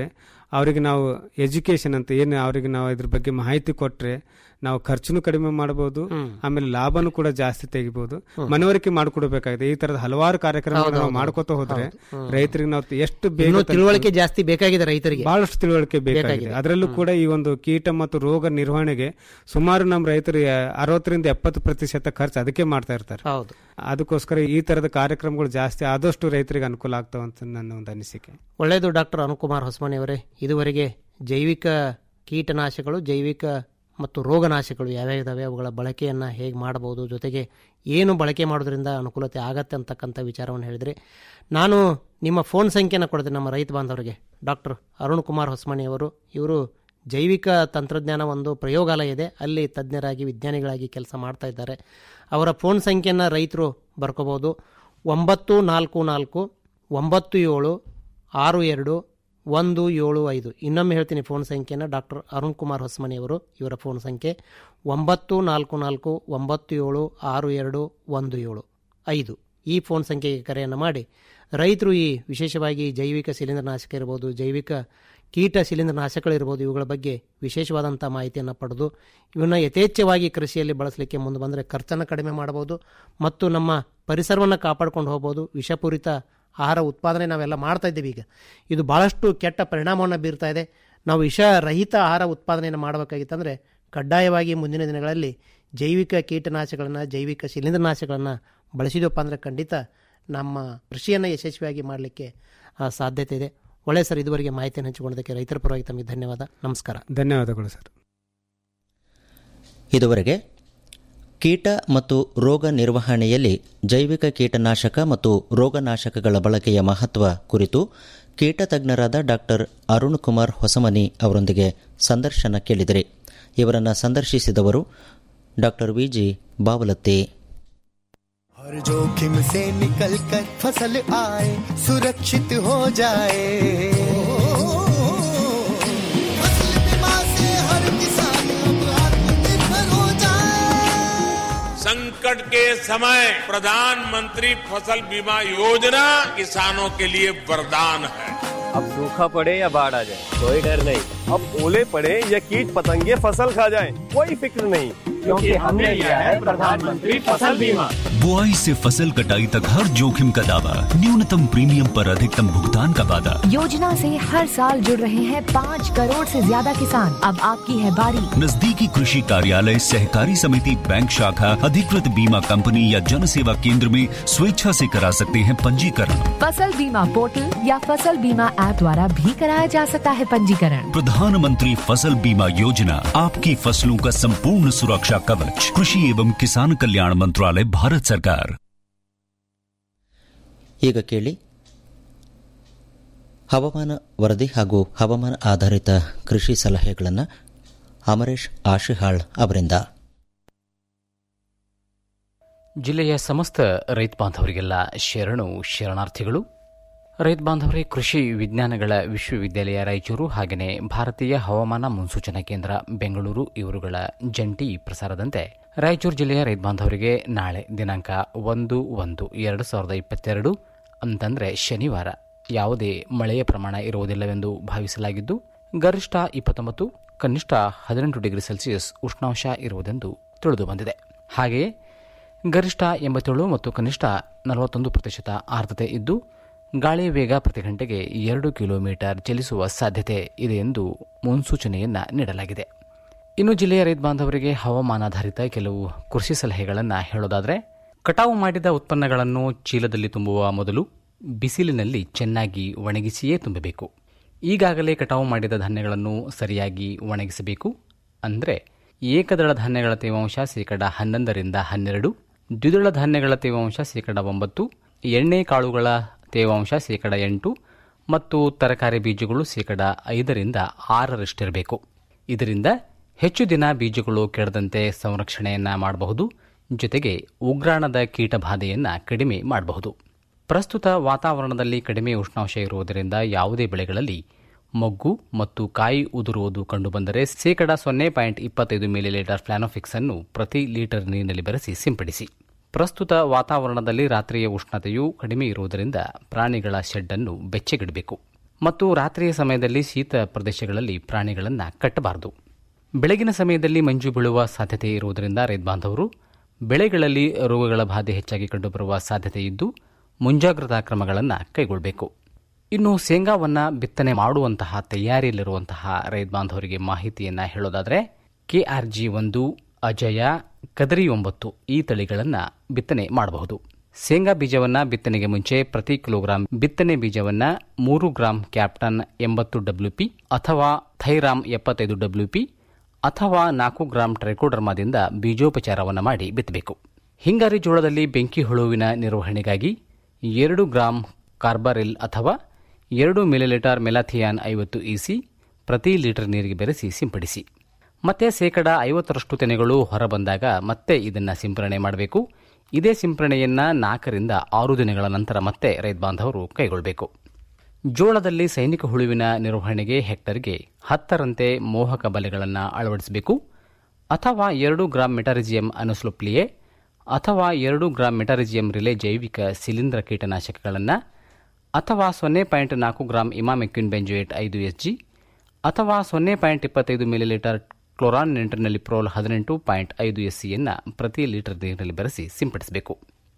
ಅವರಿಗೆ ನಾವು ಎಜುಕೇಶನ್ ಅಂತ ಏನು ಅವರಿಗೆ ನಾವು ಇದ್ರ ಬಗ್ಗೆ ಮಾಹಿತಿ ಕೊಟ್ರೆ ನಾವು ಖರ್ಚುನು ಕಡಿಮೆ ಮಾಡಬಹುದು ಆಮೇಲೆ ಲಾಭನೂ ಕೂಡ ಜಾಸ್ತಿ ತೆಗಿಬಹುದು ಮನವರಿಕೆ ಮಾಡಿಕೊಡ್ಬೇಕಾಗಿದೆ ಈ ತರದ ಹಲವಾರು ಕಾರ್ಯಕ್ರಮಗಳು ನಾವು ಮಾಡ್ಕೋತ ಹೋದ್ರೆ ರೈತರಿಗೆ ನಾವು ಎಷ್ಟು ಬೇಗ ಇನ್ನೂ ತಲುಪ- ತಿಳುವಳಿಕೆ ಜಾಸ್ತಿ ಬೇಕಾಗಿದೆ ರೈತರಿಗೆ ಬಹಳಷ್ಟು ತಿಳುವಳಿಕೆ ಬೇಕಾಗಿದೆ ಬೇಕಾಗಿದೆ. ಅದರಲ್ಲೂ ಕೂಡ ಈ ಒಂದು ಕೀಟ ಮತ್ತು ರೋಗ ನಿರ್ವಹಣೆಗೆ ಸುಮಾರು ನಮ್ಮ ರೈತರು ಅರವತ್ತರಿಂದ ಎಪ್ಪತ್ತು ಪ್ರತಿಶತ ಖರ್ಚು ಅದಕ್ಕೆ ಮಾಡ್ತಾ ಇರ್ತಾರೆ ಹೌದು ಅದಕ್ಕೋಸ್ಕರ ಈ ತರದ ಕಾರ್ಯಕ್ರಮಗಳು ಜಾಸ್ತಿ ಆದಷ್ಟು ರೈತರಿಗೆ ಅನುಕೂಲ ಆಗ್ತಾವ ಅಂತ ನನ್ನ ಒಂದು ಅನಿಸಿಕೆ ಒಳ್ಳೆಯದು ಡಾಕ್ಟರ್ ಅನುಕುಮಾರ್ ಹೊಸಮನಿ ಅವರೇ ಇದುವರೆಗೆ ಜೈವಿಕ ಕೀಟನಾಶಕಗಳು ಜೈವಿಕ ಮತ್ತು ರೋಗನಾಶಕಗಳು ಯಾವ್ಯಾವ ಇದಾವೆ ಅವುಗಳ ಬಳಕೆಯನ್ನು ಹೇಗೆ ಮಾಡಬಹುದು ಜೊತೆಗೆ ಏನು ಬಳಕೆ ಮಾಡೋದ್ರಿಂದ ಅನುಕೂಲತೆ ಆಗತ್ತೆ ಅಂತಕ್ಕಂಥ ವಿಚಾರವನ್ನು ಹೇಳಿದ್ರಿ ನಾನು ನಿಮ್ಮ ಫೋನ್ ಸಂಖ್ಯೆನ ಕೊಡ್ತೀನಿ ನಮ್ಮ ರೈತ ಬಾಂಧವರಿಗೆ ಡಾಕ್ಟರ್ ಅರುಣ್ ಕುಮಾರ್ ಹೊಸಮನಿ ಅವರು ಇವರು ಜೈವಿಕ ತಂತ್ರಜ್ಞಾನ ಒಂದು ಪ್ರಯೋಗಾಲಯ ಇದೆ ಅಲ್ಲಿ ತಜ್ಞರಾಗಿ ವಿಜ್ಞಾನಿಗಳಾಗಿ ಕೆಲಸ ಮಾಡ್ತಾ ಇದ್ದಾರೆ ಅವರ ಫೋನ್ ಸಂಖ್ಯೆಯನ್ನು ರೈತರು ಬರ್ಕೋಬೋದು ಒಂಬತ್ತು ನಾಲ್ಕು ನಾಲ್ಕು ಒಂಬತ್ತು ಏಳು ಆರು ಎರಡು ಒಂದು ಏಳು ಐದು ಇನ್ನೊಮ್ಮೆ ಹೇಳ್ತೀನಿ ಫೋನ್ ಸಂಖ್ಯೆನ ಡಾಕ್ಟರ್ ಅರುಣ್ ಕುಮಾರ್ ಹೊಸಮನಿ ಅವರು ಇವರ ಫೋನ್ ಸಂಖ್ಯೆ ಒಂಬತ್ತು ನಾಲ್ಕು ನಾಲ್ಕು ಒಂಬತ್ತು ಏಳು ಆರು ಎರಡು ಒಂದು ಏಳು ಐದು ಈ ಫೋನ್ ಸಂಖ್ಯೆಗೆ ಕರೆಯನ್ನು ಮಾಡಿ ರೈತರು ಈ ವಿಶೇಷವಾಗಿ ಜೈವಿಕ ಶಿಲೀಂಧ್ರನಾಶಕ ಇರ್ಬೋದು ಜೈವಿಕ ಕೀಟ ಶಿಲೀಂಧ್ರನಾಶಕಗಳಿರ್ಬೋದು ಇವುಗಳ ಬಗ್ಗೆ ವಿಶೇಷವಾದಂಥ ಮಾಹಿತಿಯನ್ನು ಪಡೆದು ಇವನ್ನ ಯಥೇಚ್ಛವಾಗಿ ಕೃಷಿಯಲ್ಲಿ ಬಳಸಲಿಕ್ಕೆ ಮುಂದೆ ಬಂದರೆ ಖರ್ಚನ್ನು ಕಡಿಮೆ ಮಾಡಬಹುದು ಮತ್ತು ನಮ್ಮ ಪರಿಸರವನ್ನು ಕಾಪಾಡ್ಕೊಂಡು ಹೋಗ್ಬೋದು ವಿಷಪೂರಿತ ಆಹಾರ ಉತ್ಪಾದನೆ ನಾವೆಲ್ಲ ಮಾಡ್ತಾ ಇದ್ದೀವಿ ಈಗ ಇದು ಭಾಳಷ್ಟು ಕೆಟ್ಟ ಪರಿಣಾಮವನ್ನು ಬೀರ್ತಾ ಇದೆ ನಾವು ವಿಷರಹಿತ ಆಹಾರ ಉತ್ಪಾದನೆಯನ್ನು ಮಾಡಬೇಕಾಗಿತ್ತಂದರೆ ಕಡ್ಡಾಯವಾಗಿ ಮುಂದಿನ ದಿನಗಳಲ್ಲಿ ಜೈವಿಕ ಕೀಟನಾಶಕಗಳನ್ನು ಜೈವಿಕ ಶಿಲೀಂಧ್ರನಾಶಕಗಳನ್ನು ಬಳಸಿದಪ್ಪ ಅಂದರೆ ಖಂಡಿತ ನಮ್ಮ ಕೃಷಿಯನ್ನು ಯಶಸ್ವಿಯಾಗಿ ಮಾಡಲಿಕ್ಕೆ ಆ, ಸಾಧ್ಯತೆ ಇದೆ ಒಳ್ಳೆಯ ಸರ್ ಇದುವರೆಗೆ ಮಾಹಿತಿಯನ್ನು ಹಂಚಿಕೊಂಡದಕ್ಕೆ ರೈತರ ಪರವಾಗಿ ತಮಗೆ ಧನ್ಯವಾದ ನಮಸ್ಕಾರ ಧನ್ಯವಾದಗಳು ಸರ್ ಇದುವರೆಗೆ ಕೀಟ ಮತ್ತು ರೋಗ ನಿರ್ವಹಣೆಯಲ್ಲಿ ಜೈವಿಕ ಕೀಟನಾಶಕ ಮತ್ತು ರೋಗನಾಶಕಗಳ ಬಳಕೆಯ ಮಹತ್ವ ಕುರಿತು ಕೀಟ ತಜ್ಞರಾದ ಡಾಕ್ಟರ್ ಅರುಣ್ ಕುಮಾರ್ ಹೊಸಮನಿ ಅವರೊಂದಿಗೆ ಸಂದರ್ಶನ ಕೇಳಿದರೆ ಇವರನ್ನು ಸಂದರ್ಶಿಸಿದವರು ಡಾಕ್ಟರ್ ವಿಜಿ ಬಾವಲತ್ತಿ हर जोखिम से निकल कर फसल आए सुरक्षित हो जाए फसल बीमा से हर किसान अब आत्मनिर्भर हो जाए संकट के समय प्रधानमंत्री फसल बीमा योजना किसानों के लिए वरदान है अब सूखा पड़े या बाढ़ आ जाए कोई डर नहीं अब ओले पड़े या कीट पतंगे फसल खा जाए कोई फिक्र नहीं क्योंकि हमने लिया है प्रधानमंत्री फसल बीमा बुआई से फसल कटाई तक हर जोखिम का दावा न्यूनतम प्रीमियम पर अधिकतम भुगतान का वादा योजना से हर साल जुड़ रहे हैं पाँच करोड़ से ज्यादा किसान अब आपकी है बारी नजदीकी कृषि कार्यालय सहकारी समिति बैंक शाखा अधिकृत बीमा कंपनी या जन सेवा केंद्र में स्वेच्छा से करा सकते हैं पंजीकरण फसल बीमा पोर्टल या फसल बीमा ऐप द्वारा भी कराया जा सकता है पंजीकरण प्रधानमंत्री फसल बीमा योजना आपकी फसलों का संपूर्ण सुरक्षा कवच कृषि एवं किसान कल्याण मंत्रालय भारत सरकार ಈಗ ಕೇಳಿ ಹವಾಮಾನ ವರದಿ ಹಾಗೂ ಹವಾಮಾನ ಆಧಾರಿತ ಕೃಷಿ ಸಲಹೆಗಳನ್ನು ಅಮರೇಶ್ ಆಶಿಹಾಳ್ ಅವರಿಂದ ಜಿಲ್ಲೆಯ ಸಮಸ್ತ ರೈತ ಬಾಂಧವರಿಗೆಲ್ಲ ಶರಣು ಶರಣಾರ್ಥಿಗಳು ರೈತ ಬಾಂಧವರೇ ಕೃಷಿ ವಿಜ್ಞಾನಗಳ ವಿಶ್ವವಿದ್ಯಾಲಯ ರಾಯಚೂರು ಹಾಗೆಯೇ ಭಾರತೀಯ ಹವಾಮಾನ ಮುನ್ಸೂಚನಾ ಕೇಂದ್ರ ಬೆಂಗಳೂರು ಇವರುಗಳ ಜಂಟಿ ಪ್ರಸಾರದಂತೆ ರಾಯಚೂರು ಜಿಲ್ಲೆಯ ರೈತ ಬಾಂಧವರಿಗೆ ನಾಳೆ ದಿನಾಂಕ ಒಂದು ಒಂದು ಎರಡು ಸಾವಿರದ ಇಪ್ಪತ್ತೆರಡು ಅಂತಂದರೆ ಶನಿವಾರ ಯಾವುದೇ ಮಳೆಯ ಪ್ರಮಾಣ ಇರುವುದಿಲ್ಲವೆಂದು ಭಾವಿಸಲಾಗಿದ್ದು ಗರಿಷ್ಠ ಇಪ್ಪತ್ತೊಂಬತ್ತು ಕನಿಷ್ಠ ಹದಿನೆಂಟು ಡಿಗ್ರಿ ಸೆಲ್ಸಿಯಸ್ ಉಷ್ಣಾಂಶ ಇರುವುದೆಂದು ತಿಳಿದು ಬಂದಿದೆ ಹಾಗೆಯೇ ಗರಿಷ್ಠ ಎಂಬತ್ತೇಳು ಮತ್ತು ಕನಿಷ್ಠ ನಲವತ್ತೊಂದು ಪ್ರತಿಶತ ಆರ್ದ್ರತೆ ಇದ್ದು ಗಾಳಿಯ ವೇಗ ಪ್ರತಿ ಗಂಟೆಗೆ ಎರಡು ಕಿಲೋಮೀಟರ್ ಚಲಿಸುವ ಸಾಧ್ಯತೆ ಇದೆ ಎಂದು ಮುನ್ಸೂಚನೆಯನ್ನ ನೀಡಲಾಗಿದೆ ಇನ್ನು ಜಿಲ್ಲೆಯ ರೈತ ಬಾಂಧವರಿಗೆ ಹವಾಮಾನಾಧಾರಿತ ಕೆಲವು ಕೃಷಿ ಸಲಹೆಗಳನ್ನು ಹೇಳೋದಾದರೆ ಕಟಾವು ಮಾಡಿದ ಉತ್ಪನ್ನಗಳನ್ನು ಚೀಲದಲ್ಲಿ ತುಂಬುವ ಮೊದಲು ಬಿಸಿಲಿನಲ್ಲಿ ಚೆನ್ನಾಗಿ ಒಣಗಿಸಿಯೇ ತುಂಬಬೇಕು ಈಗಾಗಲೇ ಕಟಾವು ಮಾಡಿದ ಧಾನ್ಯಗಳನ್ನು ಸರಿಯಾಗಿ ಒಣಗಿಸಬೇಕು ಅಂದರೆ ಏಕದಳ ಧಾನ್ಯಗಳ ತೇವಾಂಶ ಶೇಕಡ ಹನ್ನೊಂದರಿಂದ ಹನ್ನೆರಡು ದ್ವಿದಳ ಧಾನ್ಯಗಳ ತೇವಾಂಶ ಶೇಕಡ ಒಂಬತ್ತು ಎಣ್ಣೆ ಕಾಳುಗಳ ತೇವಾಂಶ ಶೇಕಡ ಎಂಟು ಮತ್ತು ತರಕಾರಿ ಬೀಜಗಳು ಶೇಕಡ ಐದರಿಂದ ಆರರಷ್ಟಿರಬೇಕು ಇದರಿಂದ ಹೆಚ್ಚು ದಿನ ಬೀಜಗಳು ಕೆಡದಂತೆ ಸಂರಕ್ಷಣೆಯನ್ನ ಮಾಡಬಹುದು ಜೊತೆಗೆ ಉಗ್ರಾಣದ ಕೀಟ ಬಾಧೆಯನ್ನು ಕಡಿಮೆ ಮಾಡಬಹುದು ಪ್ರಸ್ತುತ ವಾತಾವರಣದಲ್ಲಿ ಕಡಿಮೆ ಉಷ್ಣಾಂಶ ಇರುವುದರಿಂದ ಯಾವುದೇ ಬೆಳೆಗಳಲ್ಲಿ ಮೊಗ್ಗು ಮತ್ತು ಕಾಯಿ ಉದುರುವುದು ಕಂಡುಬಂದರೆ ಶೇಕಡ ಸೊನ್ನೆ ಪಾಯಿಂಟ್ ಇಪ್ಪತ್ತೈದು ಮಿಲಿಲೀಟರ್ ಫ್ಲಾನೋಫಿಕ್ಸ್ ಅನ್ನು ಪ್ರತಿ ಲೀಟರ್ ನೀರಿನಲ್ಲಿ ಬೆರೆಸಿ ಸಿಂಪಡಿಸಿ ಪ್ರಸ್ತುತ ವಾತಾವರಣದಲ್ಲಿ ರಾತ್ರಿಯ ಉಷ್ಣತೆಯು ಕಡಿಮೆ ಇರುವುದರಿಂದ ಪ್ರಾಣಿಗಳ ಶೆಡ್ ಅನ್ನು ಬೆಚ್ಚಗಿಡಬೇಕು ಮತ್ತು ರಾತ್ರಿಯ ಸಮಯದಲ್ಲಿ ಶೀತ ಪ್ರದೇಶಗಳಲ್ಲಿ ಪ್ರಾಣಿಗಳನ್ನು ಕಟ್ಟಬಾರದು ಬೆಳಗಿನ ಸಮಯದಲ್ಲಿ ಮಂಜು ಬೀಳುವ ಸಾಧ್ಯತೆ ಇರುವುದರಿಂದ ರೈತ ಬಾಂಧವರು ಬೆಳೆಗಳಲ್ಲಿ ರೋಗಗಳ ಬಾಧೆ ಹೆಚ್ಚಾಗಿ ಕಂಡುಬರುವ ಸಾಧ್ಯತೆ ಇದ್ದು ಮುಂಜಾಗ್ರತಾ ಕ್ರಮಗಳನ್ನು ಕೈಗೊಳ್ಳಬೇಕು ಇನ್ನು ಶೇಂಗಾವನ್ನು ಬಿತ್ತನೆ ಮಾಡುವಂತಹ ತಯಾರಿಯಲ್ಲಿರುವಂತಹ ರೈತ ಬಾಂಧವರಿಗೆ ಮಾಹಿತಿಯನ್ನು ಹೇಳೋದಾದರೆ ಕೆಆರ್ಜಿ ಒಂದು ಅಜಯ ಕದರಿ ಒಂಬತ್ತು ಈ ತಳಿಗಳನ್ನು ಬಿತ್ತನೆ ಮಾಡಬಹುದು ಶೇಂಗಾ ಬೀಜವನ್ನು ಬಿತ್ತನೆಗೆ ಮುಂಚೆ ಪ್ರತಿ ಕಿಲೋಗ್ರಾಂ ಬಿತ್ತನೆ ಬೀಜವನ್ನು ಮೂರು ಗ್ರಾಂ ಕ್ಯಾಪ್ಟನ್ ಎಂಬತ್ತು ಡಬ್ಲ್ಯೂಪಿ ಅಥವಾ ಥೈರಾಮ್ ಎಪ್ಪತ್ತೈದು ಡಬ್ಲ್ಯೂಪಿ ಅಥವಾ ನಾಲ್ಕು ಗ್ರಾಂ ಟ್ರೈಕೋಡರ್ಮಾದಿಂದ ಬೀಜೋಪಚಾರವನ್ನು ಮಾಡಿ ಬಿತ್ತಬೇಕು ಹಿಂಗಾರಿ ಜೋಳದಲ್ಲಿ ಬೆಂಕಿ ಹುಳುವಿನ ನಿರ್ವಹಣೆಗಾಗಿ ಎರಡು ಗ್ರಾಂ ಕಾರ್ಬಾರಿಲ್ ಅಥವಾ ಎರಡು ಮಿಲಿಲೀಟರ್ ಮೆಲಾಥಿಯಾನ್ ಐವತ್ತು ಇಸಿ ಪ್ರತಿ ಲೀಟರ್ ನೀರಿಗೆ ಬೆರೆಸಿ ಸಿಂಪಡಿಸಿ ಮತ್ತೆ ಶೇಕಡ ಐವತ್ತರಷ್ಟು ತೆನೆಗಳು ಹೊರಬಂದಾಗ ಮತ್ತೆ ಇದನ್ನು ಸಿಂಪರಣೆ ಮಾಡಬೇಕು ಇದೇ ಸಿಂಪರಣೆಯನ್ನ ನಾಲ್ಕರಿಂದ ಆರು ದಿನಗಳ ನಂತರ ಮತ್ತೆ ರೈತ ಬಾಂಧವರು ಕೈಗೊಳ್ಳಬೇಕು ಜೋಳದಲ್ಲಿ ಸೈನಿಕ ಹುಳುವಿನ ನಿರ್ವಹಣೆಗೆ ಹೆಕ್ಟರ್ಗೆ ಹತ್ತರಂತೆ ಮೋಹಕ ಬಲೆಗಳನ್ನು ಅಳವಡಿಸಬೇಕು ಅಥವಾ ಎರಡು ಗ್ರಾಂ ಮೆಟಾರಿಜಿಯಂ ಅನುಸ್ಲೋಪ್ಲಿಯೆ ಅಥವಾ ಎರಡು ಗ್ರಾಂ ಮೆಟಾರಿಜಿಯಂ ರಿಲೆ ಜೈವಿಕ ಶಿಲೀಂಧ್ರ ಕೀಟನಾಶಕಗಳನ್ನು ಅಥವಾ ಸೊನ್ನೆ ಪಾಯಿಂಟ್ ನಾಲ್ಕು ಗ್ರಾಂ ಇಮಾಮೆಕ್ಯೂನ್ ಬೆಂಜೋಯೇಟ್ ಐದು ಎಸ್ ಜಿ ಅಥವಾ ಸೊನ್ನೆ ಪಾಯಿಂಟ್ ಇಪ್ಪತ್ತೈದು ಮಿಲಿಲೀಟರ್ ಕ್ಲೋರಾನ್ ನೆಂಟರ್ನಲ್ಲಿ ಪ್ರೋಲ್ ಹದಿನೆಂಟು ಪಾಯಿಂಟ್ ಐದು ಎಸ್ ಸಿಯನ್ನು ಪ್ರತಿ ಲೀಟರ್ ನೀರಿನಲ್ಲಿ ಬೆರೆಸಿ ಸಿಂಪಡಿಸಬೇಕು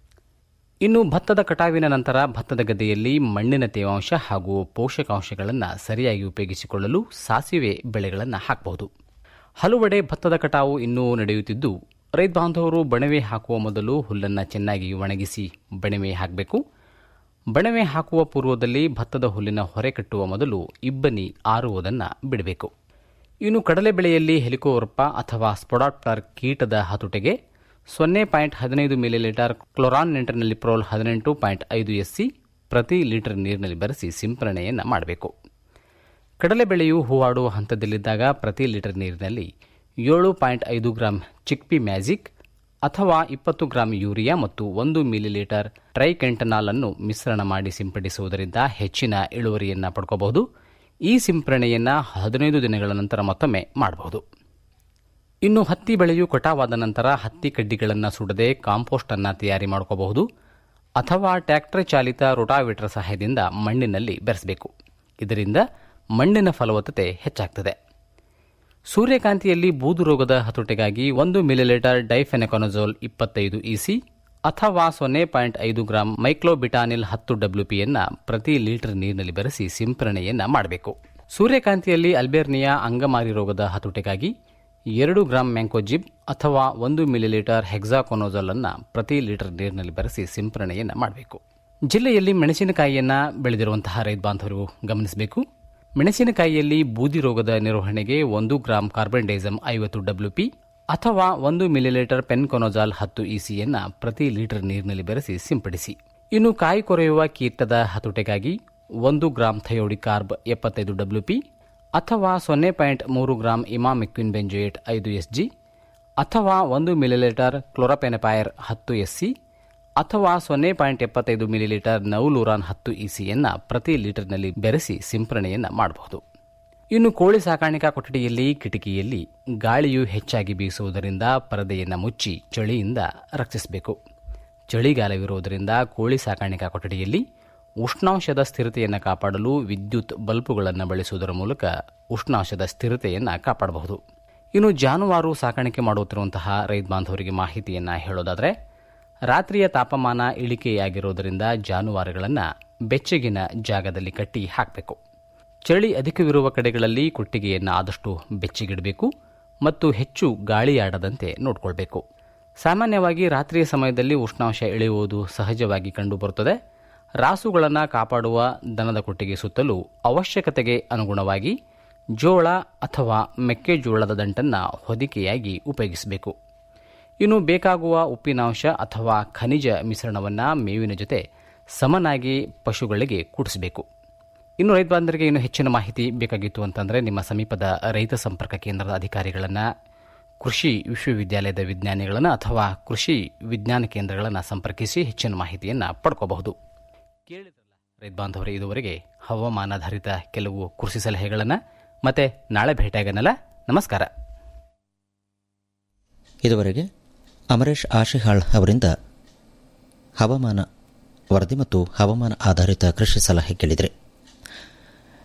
ಇನ್ನು ಭತ್ತದ ಕಟಾವಿನ ನಂತರ ಭತ್ತದ ಗದ್ದೆಯಲ್ಲಿ ಮಣ್ಣಿನ ತೇವಾಂಶ ಹಾಗೂ ಪೋಷಕಾಂಶಗಳನ್ನು ಸರಿಯಾಗಿ ಉಪಯೋಗಿಸಿಕೊಳ್ಳಲು ಸಾಸಿವೆ ಬೆಳೆಗಳನ್ನು ಹಾಕಬಹುದು ಹಲವೆಡೆ ಭತ್ತದ ಕಟಾವು ಇನ್ನೂ ನಡೆಯುತ್ತಿದ್ದು ರೈತ ಬಾಂಧವರು ಬಣವೆ ಹಾಕುವ ಮೊದಲು ಹುಲ್ಲನ್ನು ಚೆನ್ನಾಗಿ ಒಣಗಿಸಿ ಬಣವೆ ಹಾಕಬೇಕು ಬಣವೆ ಹಾಕುವ ಪೂರ್ವದಲ್ಲಿ ಭತ್ತದ ಹುಲ್ಲಿನ ಹೊರೆ ಕಟ್ಟುವ ಮೊದಲು ಇಬ್ಬನಿ ಆರುವುದನ್ನು ಬಿಡಬೇಕು ಇನ್ನು ಕಡಲೆ ಬೆಳೆಯಲ್ಲಿ ಹೆಲಿಕೋವರ್ಪ ಅಥವಾ ಸ್ಪೊಡಾಪ್ಟರ್ ಕೀಟದ ಹತೋಟೆಗೆ ಸೊನ್ನೆ ಪಾಯಿಂಟ್ ಹದಿನೈದು ಮಿಲಿಲೀಟರ್ ಕ್ಲೋರಾನ್ ನೆಂಟರ್ನಲ್ಲಿ ಪ್ರೋಲ್ ಹದಿನೆಂಟು ಪಾಯಿಂಟ್ ಐದು ಎಸ್ಸಿ ಪ್ರತಿ ಲೀಟರ್ ನೀರಿನಲ್ಲಿ ಬೆರೆಸಿ ಸಿಂಪರಣೆಯನ್ನು ಮಾಡಬೇಕು ಕಡಲೆ ಬೆಳೆಯು ಹೂವಾಡುವ ಹಂತದಲ್ಲಿದ್ದಾಗ ಪ್ರತಿ ಲೀಟರ್ ನೀರಿನಲ್ಲಿ ಏಳು ಪಾಯಿಂಟ್ ಐದು ಗ್ರಾಂ ಚಿಕ್ಪಿ ಮ್ಯಾಜಿಕ್ ಅಥವಾ ಇಪ್ಪತ್ತು ಗ್ರಾಂ ಯೂರಿಯಾ ಮತ್ತು ಒಂದು ಮಿಲಿಲೀಟರ್ ಟ್ರೈಕೆಂಟನಾಲ್ ಅನ್ನು ಮಿಶ್ರಣ ಮಾಡಿ ಸಿಂಪಡಿಸುವುದರಿಂದ ಹೆಚ್ಚಿನ ಇಳುವರಿಯನ್ನು ಪಡ್ಕೋಬಹುದು ಈ ಸಿಂಪರಣೆಯನ್ನು ಹದಿನೈದು ದಿನಗಳ ನಂತರ ಮತ್ತೊಮ್ಮೆ ಮಾಡಬಹುದು ಇನ್ನು ಹತ್ತಿ ಬೆಳೆಯು ಕಟಾವಾದ ನಂತರ ಹತ್ತಿ ಕಡ್ಡಿಗಳನ್ನು ಸುಡದೆ ಕಾಂಪೋಸ್ಟ್ ಅನ್ನು ತಯಾರಿ ಮಾಡ್ಕೋಬಹುದು ಅಥವಾ ಟ್ರ್ಯಾಕ್ಟರ್ ಚಾಲಿತ ರೋಟಾವೇಟರ್ ಸಹಾಯದಿಂದ ಮಣ್ಣಿನಲ್ಲಿ ಬೆರೆಸಬೇಕು ಇದರಿಂದ ಮಣ್ಣಿನ ಫಲವತ್ತತೆ ಹೆಚ್ಚಾಗ್ತದೆ ಸೂರ್ಯಕಾಂತಿಯಲ್ಲಿ ಬೂದು ರೋಗದ ಹತೋಟಿಗಾಗಿ ಒಂದು ಮಿಲಿಲೀಟರ್ ಡೈಫೆನೆಕೊನಜೋಲ್ ಇಪ್ಪತ್ತೈದು ಇಸಿ ಅಥವಾ ಸೊನ್ನೆ ಪಾಯಿಂಟ್ ಐದು ಗ್ರಾಂ ಮೈಕ್ಲೋಬಿಟಾನಿಲ್ ಹತ್ತು ಡಬ್ಲ್ಯೂಪಿಯನ್ನು ಪ್ರತಿ ಲೀಟರ್ ನೀರಿನಲ್ಲಿ ಬೆರೆಸಿ ಸಿಂಪರಣೆಯನ್ನು ಮಾಡಬೇಕು ಸೂರ್ಯಕಾಂತಿಯಲ್ಲಿ ಅಲ್ಬೇರ್ನಿಯಾ ಅಂಗಮಾರಿ ರೋಗದ ಹತೋಟಿಗಾಗಿ ಎರಡು ಗ್ರಾಂ ಮ್ಯಾಂಕೋಜಿಬ್ ಅಥವಾ ಒಂದು ಮಿಲಿಲೀಟರ್ ಹೆಕ್ಸಾಕೊನೋಜಲ್ ಅನ್ನು ಪ್ರತಿ ಲೀಟರ್ ನೀರಿನಲ್ಲಿ ಬೆರೆಸಿ ಸಿಂಪರಣೆಯನ್ನು ಮಾಡಬೇಕು ಜಿಲ್ಲೆಯಲ್ಲಿ ಮೆಣಸಿನಕಾಯಿಯನ್ನು ಬೆಳೆದಿರುವಂತಹ ರೈತ ಬಾಂಧವರು ಗಮನಿಸಬೇಕು ಮೆಣಸಿನಕಾಯಿಯಲ್ಲಿ ಬೂದಿ ರೋಗದ ನಿರ್ವಹಣೆಗೆ ಒಂದು ಗ್ರಾಂ ಕಾರ್ಬನ್ ಡೈಸಮ್ ಐವತ್ತು ಡಬ್ಲ್ಯೂಪಿ ಅಥವಾ ಒಂದು ಮಿಲಿಲೀಟರ್ ಪೆನ್ಕೊನೋಜಾಲ್ ಹತ್ತು ಇಸಿಯನ್ನು ಪ್ರತಿ ಲೀಟರ್ ನೀರಿನಲ್ಲಿ ಬೆರೆಸಿ ಸಿಂಪಡಿಸಿ ಇನ್ನು ಕಾಯಿ ಕೊರೆಯುವ ಕೀಟದ ಹತೋಟೆಗಾಗಿ ಒಂದು ಗ್ರಾಂ ಥಯೋಡಿ ಕಾರ್ಬ್ ಎಪ್ಪತ್ತೈದು ಡಬ್ಲ್ಯೂಪಿ ಅಥವಾ ಸೊನ್ನೆ ಪಾಯಿಂಟ್ ಮೂರು ಗ್ರಾಂ ಇಮಾಮೆಕ್ವಿನ್ ಬೆಂಜೋಯೇಟ್ ಐದು ಎಸ್ ಜಿ ಅಥವಾ ಒಂದು ಮಿಲಿಲೀಟರ್ ಕ್ಲೋರಪೆನಪೈರ್ ಹತ್ತು ಎಸ್ಸಿ ಅಥವಾ ಸೊನ್ನೆ ಪಾಯಿಂಟ್ ಎಪ್ಪತ್ತೈದು ಮಿಲಿಲೀಟರ್ ನೌಲೂರಾನ್ ಹತ್ತು ಇಸಿಯನ್ನು ಪ್ರತಿ ಲೀಟರ್ನಲ್ಲಿ ಬೆರೆಸಿ ಸಿಂಪರಣೆಯನ್ನು ಮಾಡಬಹುದು ಇನ್ನು ಕೋಳಿ ಸಾಕಾಣಿಕಾ ಕೊಠಡಿಯಲ್ಲಿ ಕಿಟಕಿಯಲ್ಲಿ ಗಾಳಿಯು ಹೆಚ್ಚಾಗಿ ಬೀಸುವುದರಿಂದ ಪರದೆಯನ್ನು ಮುಚ್ಚಿ ಚಳಿಯಿಂದ ರಕ್ಷಿಸಬೇಕು ಚಳಿಗಾಲವಿರುವುದರಿಂದ ಕೋಳಿ ಸಾಕಾಣಿಕಾ ಕೊಠಡಿಯಲ್ಲಿ ಉಷ್ಣಾಂಶದ ಸ್ಥಿರತೆಯನ್ನು ಕಾಪಾಡಲು ವಿದ್ಯುತ್ ಬಲ್ಬುಗಳನ್ನು ಬಳಸುವುದರ ಮೂಲಕ ಉಷ್ಣಾಂಶದ ಸ್ಥಿರತೆಯನ್ನು ಕಾಪಾಡಬಹುದು ಇನ್ನು ಜಾನುವಾರು ಸಾಕಾಣಿಕೆ ಮಾಡುತ್ತಿರುವಂತಹ ರೈತ ಬಾಂಧವರಿಗೆ ಮಾಹಿತಿಯನ್ನು ಹೇಳೋದಾದರೆ ರಾತ್ರಿಯ ತಾಪಮಾನ ಇಳಿಕೆಯಾಗಿರುವುದರಿಂದ ಜಾನುವಾರುಗಳನ್ನು ಬೆಚ್ಚಗಿನ ಜಾಗದಲ್ಲಿ ಕಟ್ಟಿ ಹಾಕಬೇಕು ಚಳಿ ಅಧಿಕವಿರುವ ಕಡೆಗಳಲ್ಲಿ ಕೊಟ್ಟಿಗೆಯನ್ನು ಆದಷ್ಟು ಬೆಚ್ಚಗಿಡಬೇಕು ಮತ್ತು ಹೆಚ್ಚು ಗಾಳಿಯಾಡದಂತೆ ನೋಡಿಕೊಳ್ಬೇಕು ಸಾಮಾನ್ಯವಾಗಿ ರಾತ್ರಿಯ ಸಮಯದಲ್ಲಿ ಉಷ್ಣಾಂಶ ಇಳಿಯುವುದು ಸಹಜವಾಗಿ ಕಂಡುಬರುತ್ತದೆ ರಾಸುಗಳನ್ನು ಕಾಪಾಡುವ ದನದ ಕೊಟ್ಟಿಗೆ ಸುತ್ತಲೂ ಅವಶ್ಯಕತೆಗೆ ಅನುಗುಣವಾಗಿ ಜೋಳ ಅಥವಾ ಮೆಕ್ಕೆಜೋಳದ ದಂಟನ್ನು ಹೊದಿಕೆಯಾಗಿ ಉಪಯೋಗಿಸಬೇಕು ಇನ್ನು ಬೇಕಾಗುವ ಉಪ್ಪಿನಾಂಶ ಅಥವಾ ಖನಿಜ ಮಿಶ್ರಣವನ್ನು ಮೇವಿನ ಜೊತೆ ಸಮನಾಗಿ ಪಶುಗಳಿಗೆ ಕೂಡಿಸಬೇಕು ಇನ್ನು ರೈತ ಬಾಂಧವರಿಗೆ ಇನ್ನು ಹೆಚ್ಚಿನ ಮಾಹಿತಿ ಬೇಕಾಗಿತ್ತು ಅಂತಂದರೆ ನಿಮ್ಮ ಸಮೀಪದ ರೈತ ಸಂಪರ್ಕ ಕೇಂದ್ರದ ಅಧಿಕಾರಿಗಳನ್ನು ಕೃಷಿ ವಿಶ್ವವಿದ್ಯಾಲಯದ ವಿಜ್ಞಾನಿಗಳನ್ನು ಅಥವಾ ಕೃಷಿ ವಿಜ್ಞಾನ ಕೇಂದ್ರಗಳನ್ನು ಸಂಪರ್ಕಿಸಿ ಹೆಚ್ಚಿನ ಮಾಹಿತಿಯನ್ನು ಪಡ್ಕೋಬಹುದು ರೈತ ಬಾಂಧವರೇ ಇದುವರೆಗೆ ಹವಾಮಾನಾಧಾರಿತ ಕೆಲವು ಕೃಷಿ ಸಲಹೆಗಳನ್ನು ಮತ್ತೆ ನಾಳೆ ಭೇಟಿಯಾಗನಲ್ಲ ನಮಸ್ಕಾರ ಇದುವರೆಗೆ ಅಮರೇಶ್ ಆಶಿಹಾಳ್ ಅವರಿಂದ ಹವಾಮಾನ ವರದಿ ಮತ್ತು ಹವಾಮಾನ ಆಧಾರಿತ ಕೃಷಿ ಸಲಹೆ ಕೇಳಿದರೆ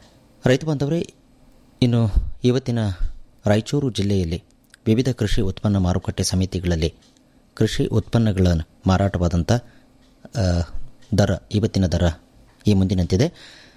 ರೈತ ಬಾಂಧವರೇ ಇನ್ನು ಇವತ್ತಿನ ರಾಯಚೂರು ಜಿಲ್ಲೆಯಲ್ಲಿ ವಿವಿಧ ಕೃಷಿ ಉತ್ಪನ್ನ ಮಾರುಕಟ್ಟೆ ಸಮಿತಿಗಳಲ್ಲಿ ಕೃಷಿ ಉತ್ಪನ್ನಗಳ ಮಾರಾಟವಾದಂಥ ಆ, ದರ ಇವತ್ತಿನ ದರ ಈ ಮುಂದಿನಂತಿದೆ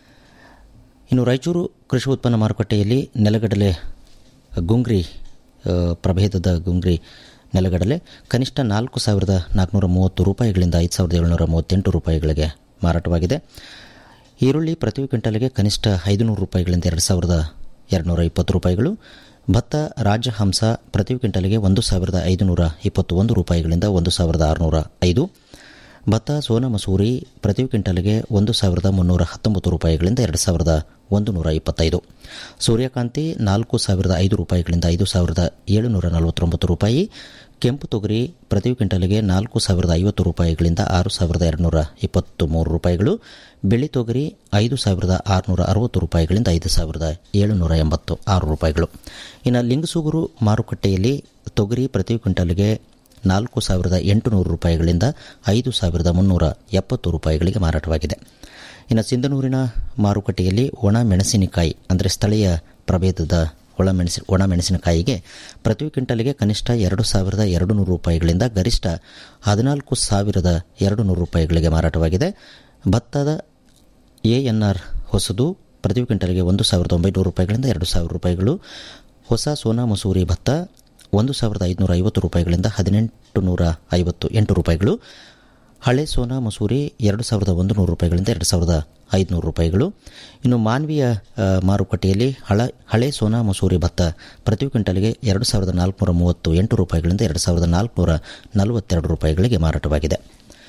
ಇನ್ನು ರಾಯಚೂರು ಕೃಷಿ ಉತ್ಪನ್ನ ಮಾರುಕಟ್ಟೆಯಲ್ಲಿ ನೆಲಗಡಲೆ ಗುಂಗ್ರಿ ಆ, ಪ್ರಭೇದದ ಗುಂಗ್ರಿ ನೆಲಗಡಲೆ ಕನಿಷ್ಠ ನಾಲ್ಕು ಸಾವಿರದ ನಾಲ್ಕುನೂರ ಮೂವತ್ತು ರೂಪಾಯಿಗಳಿಂದ ಐದು ಸಾವಿರದ ಏಳುನೂರ ಮೂವತ್ತೆಂಟು ರೂಪಾಯಿಗಳಿಗೆ ಮಾರಾಟವಾಗಿದೆ ಈರುಳ್ಳಿ ಪ್ರತಿ ಕ್ವಿಂಟಲ್ಗೆ ಕನಿಷ್ಠ ಐದುನೂರು ರೂಪಾಯಿಗಳಿಂದ ಎರಡು ಸಾವಿರದ ಎರಡುನೂರ ಇಪ್ಪತ್ತು ರೂಪಾಯಿಗಳು ಭತ್ತ ರಾಜಹಂಸ ಪ್ರತಿ ಕ್ವಿಂಟಲ್ಗೆ ಒಂದು ಸಾವಿರದ ಐದುನೂರ ಇಪ್ಪತ್ತು ಒಂದು ರೂಪಾಯಿಗಳಿಂದ ಒಂದು ಸಾವಿರದ ಆರುನೂರ ಐದು ಭತ್ತ ಸೋನ ಮಸೂರಿ ಪ್ರತಿ ಕ್ವಿಂಟಲ್ಗೆ ಒಂದು ಸಾವಿರದ ಮುನ್ನೂರ ಹತ್ತೊಂಬತ್ತು ರೂಪಾಯಿಗಳಿಂದ ಎರಡು ಸಾವಿರದ ಒಂದು ನೂರ ಇಪ್ಪತ್ತೈದು ಸೂರ್ಯಕಾಂತಿ ನಾಲ್ಕು ಸಾವಿರದ ಐದು ರೂಪಾಯಿಗಳಿಂದ ಐದು ಸಾವಿರದ ಏಳುನೂರ ನಲವತ್ತೊಂಬತ್ತು ರೂಪಾಯಿ ಕೆಂಪು ತೊಗರಿ ಪ್ರತಿ ಕ್ವಿಂಟಲ್ಗೆ ನಾಲ್ಕು ಸಾವಿರದ ಐವತ್ತು ರೂಪಾಯಿಗಳಿಂದ ಆರು ಸಾವಿರದ ಎರಡುನೂರ ಇಪ್ಪತ್ತು ಮೂರು ರೂಪಾಯಿಗಳು ಬಿಳಿ ತೊಗರಿ ಐದು ಸಾವಿರದ ಆರುನೂರ ಅರವತ್ತು ರೂಪಾಯಿಗಳಿಂದ ಐದು ಸಾವಿರದ ಏಳುನೂರ ಎಂಬತ್ತು ಆರು ರೂಪಾಯಿಗಳು ಇನ್ನು ಲಿಂಗಸೂಗೂರು ಮಾರುಕಟ್ಟೆಯಲ್ಲಿ ತೊಗರಿ ಪ್ರತಿ ಕ್ವಿಂಟಲ್ಗೆ ನಾಲ್ಕು ಸಾವಿರದ ಎಂಟುನೂರು ರೂಪಾಯಿಗಳಿಂದ ಐದು ಸಾವಿರದ ಮುನ್ನೂರ ಎಪ್ಪತ್ತು ರೂಪಾಯಿಗಳಿಗೆ ಮಾರಾಟವಾಗಿದೆ ಇನ್ನು ಸಿಂಧನೂರಿನ ಮಾರುಕಟ್ಟೆಯಲ್ಲಿ ಒಣ ಮೆಣಸಿನಕಾಯಿ ಅಂದರೆ ಸ್ಥಳೀಯ ಪ್ರಭೇದದ ಒಳ ಮೆಣಸಿ ಒಣ ಮೆಣಸಿನಕಾಯಿಗೆ ಪ್ರತಿ ಕ್ವಿಂಟಲ್ಗೆ ಕನಿಷ್ಠ ಎರಡು ಸಾವಿರದ ಎರಡು ನೂರು ರೂಪಾಯಿಗಳಿಂದ ಗರಿಷ್ಠ ಹದಿನಾಲ್ಕು ಸಾವಿರದ ಎರಡು ನೂರು ರೂಪಾಯಿಗಳಿಗೆ ಮಾರಾಟವಾಗಿದೆ ಭತ್ತದ ಎ ಎನ್ ಆರ್ ಹೊಸದು ಪ್ರತಿ ಕ್ವಿಂಟಲ್ಗೆ ಒಂದು ಸಾವಿರದ ಒಂಬೈನೂರು ರೂಪಾಯಿಗಳಿಂದ ಎರಡು ಸಾವಿರ ರೂಪಾಯಿಗಳು ಹೊಸ ಸೋನಾ ಮಸೂರಿ ಭತ್ತ ಒಂದು ಸಾವಿರದ ಐದುನೂರ ಐವತ್ತು ರೂಪಾಯಿಗಳಿಂದ ಹದಿನೆಂಟು ನೂರ ಐವತ್ತು ಎಂಟು ರೂಪಾಯಿಗಳು ಹಳೆ ಸೋನಾ ಮಸೂರಿ ಎರಡು ಸಾವಿರದ ಒಂದು ನೂರು ರೂಪಾಯಿಗಳಿಂದ ಎರಡು ಸಾವಿರದ ಐದುನೂರು ರೂಪಾಯಿಗಳು ಇನ್ನು ಮಾನ್ವೀಯ ಆ, ಮಾರುಕಟ್ಟೆಯಲ್ಲಿ ಹಳ ಹಳೆ ಸೋನಾ ಮಸೂರಿ ಭತ್ತ ಪ್ರತಿ ಕ್ವಿಂಟಲ್ಗೆ ಎರಡು ಸಾವಿರದ ನಾಲ್ಕುನೂರ ಮೂವತ್ತು ಎಂಟು ರೂಪಾಯಿಗಳಿಂದ ಎರಡು ಸಾವಿರದ ನಾಲ್ಕುನೂರ ನಲವತ್ತೆರಡು ರೂಪಾಯಿಗಳಿಗೆ ಮಾರಾಟವಾಗಿದೆ